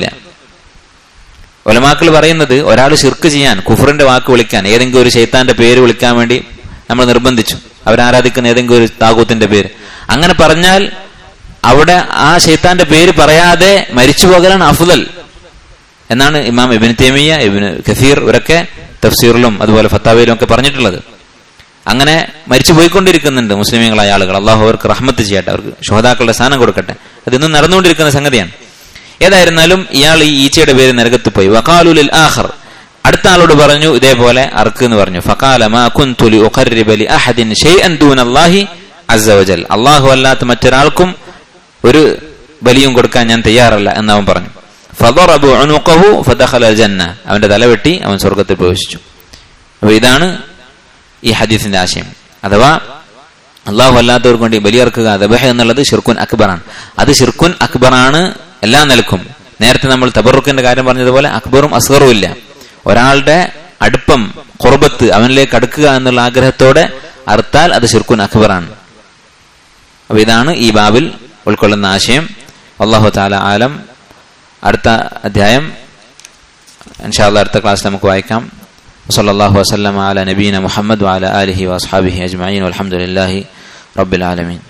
ഒലമാക്കൾ പറയുന്നത് ഒരാൾ ഷിർക്ക് ചെയ്യാൻ കുഫറിന്റെ വാക്ക് വിളിക്കാൻ ഏതെങ്കിലും ഒരു ശൈത്താന്റെ പേര് വിളിക്കാൻ വേണ്ടി നമ്മൾ നിർബന്ധിച്ചു അവരാരാധിക്കുന്ന ഏതെങ്കിലും ഒരു താകൂത്തിന്റെ പേര് അങ്ങനെ പറഞ്ഞാൽ അവിടെ ആ ശൈത്താന്റെ പേര് പറയാതെ മരിച്ചു പോകലാണ് അഫുദൽ എന്നാണ് ഇമാം ഇബിൻ തേമിയ ഇബിന് ഖസീർ ഇവരൊക്കെ തഫ്സീറിലും അതുപോലെ ഫത്താവയിലും ഒക്കെ പറഞ്ഞിട്ടുള്ളത് അങ്ങനെ മരിച്ചു പോയിക്കൊണ്ടിരിക്കുന്നുണ്ട് മുസ്ലിമീങ്ങളായ ആളുകൾ അള്ളാഹു അവർക്ക് റഹ്മത്ത് ചെയ്യട്ടെ അവർക്ക് ശോതാക്കളുടെ സ്ഥാനം കൊടുക്കട്ടെ അതിന്നും നടന്നുകൊണ്ടിരിക്കുന്ന സംഗതിയാണ് ഏതായിരുന്നാലും ഇയാൾ ഈ ഈച്ചയുടെ പേര് നരകത്ത് പോയി വക്കാലുലിൽ ആഖർ അടുത്ത ആളോട് പറഞ്ഞു ഇതേപോലെ അർക്ക് എന്ന് പറഞ്ഞു ഫഖാല മാ കുൻതു ലി ഉഖർരിബ ലി അഹദിൻ ഷൈഅൻ ദൂനല്ലാഹി അസ്സ വജൽ അല്ലാഹു അല്ലാത്ത മറ്റൊരാൾക്കും ഒരു ബലിയും കൊടുക്കാൻ ഞാൻ തയ്യാറല്ല എന്ന് അവൻ പറഞ്ഞു ഫദറബു ഉനുഖഹു ഫദഖല ജന്ന അവന്റെ തല വെട്ടി അവൻ സ്വർഗത്തിൽ പ്രവേശിച്ചു അപ്പൊ ഇതാണ് ഈ ഹദീസിന്റെ ആശയം അഥവാ അള്ളാഹു അല്ലാത്തവർക്ക് വേണ്ടി ബലിയർക്കുക ദബഹ എന്നുള്ളത് ഷിർക്കുൻ അക്ബറാണ് അത് ഷിർക്കുൻ അക്ബറാണ് എല്ലാ നിലക്കും നേരത്തെ നമ്മൾ തബറുക്കിന്റെ കാര്യം പറഞ്ഞതുപോലെ അക്ബറും അസ്ഗറും ഇല്ല ഒരാളുടെ അടുപ്പം കുറബത്ത് അവനിലേക്ക് അടുക്കുക എന്നുള്ള ആഗ്രഹത്തോടെ അറുത്താൽ അത് ഷിർക്കുൻ അക്ബറാണ് അപ്പൊ ഇതാണ് ഈ ബാബിൽ ഉൾക്കൊള്ളുന്ന ആശയം അള്ളാഹു താല ആലം അടുത്ത അധ്യായം ഇൻഷാല്ല അടുത്ത ക്ലാസ് നമുക്ക് വായിക്കാം وصلى الله وسلم على نبينا محمد وعلى آله وأصحابه أجمعين والحمد لله رب العالمين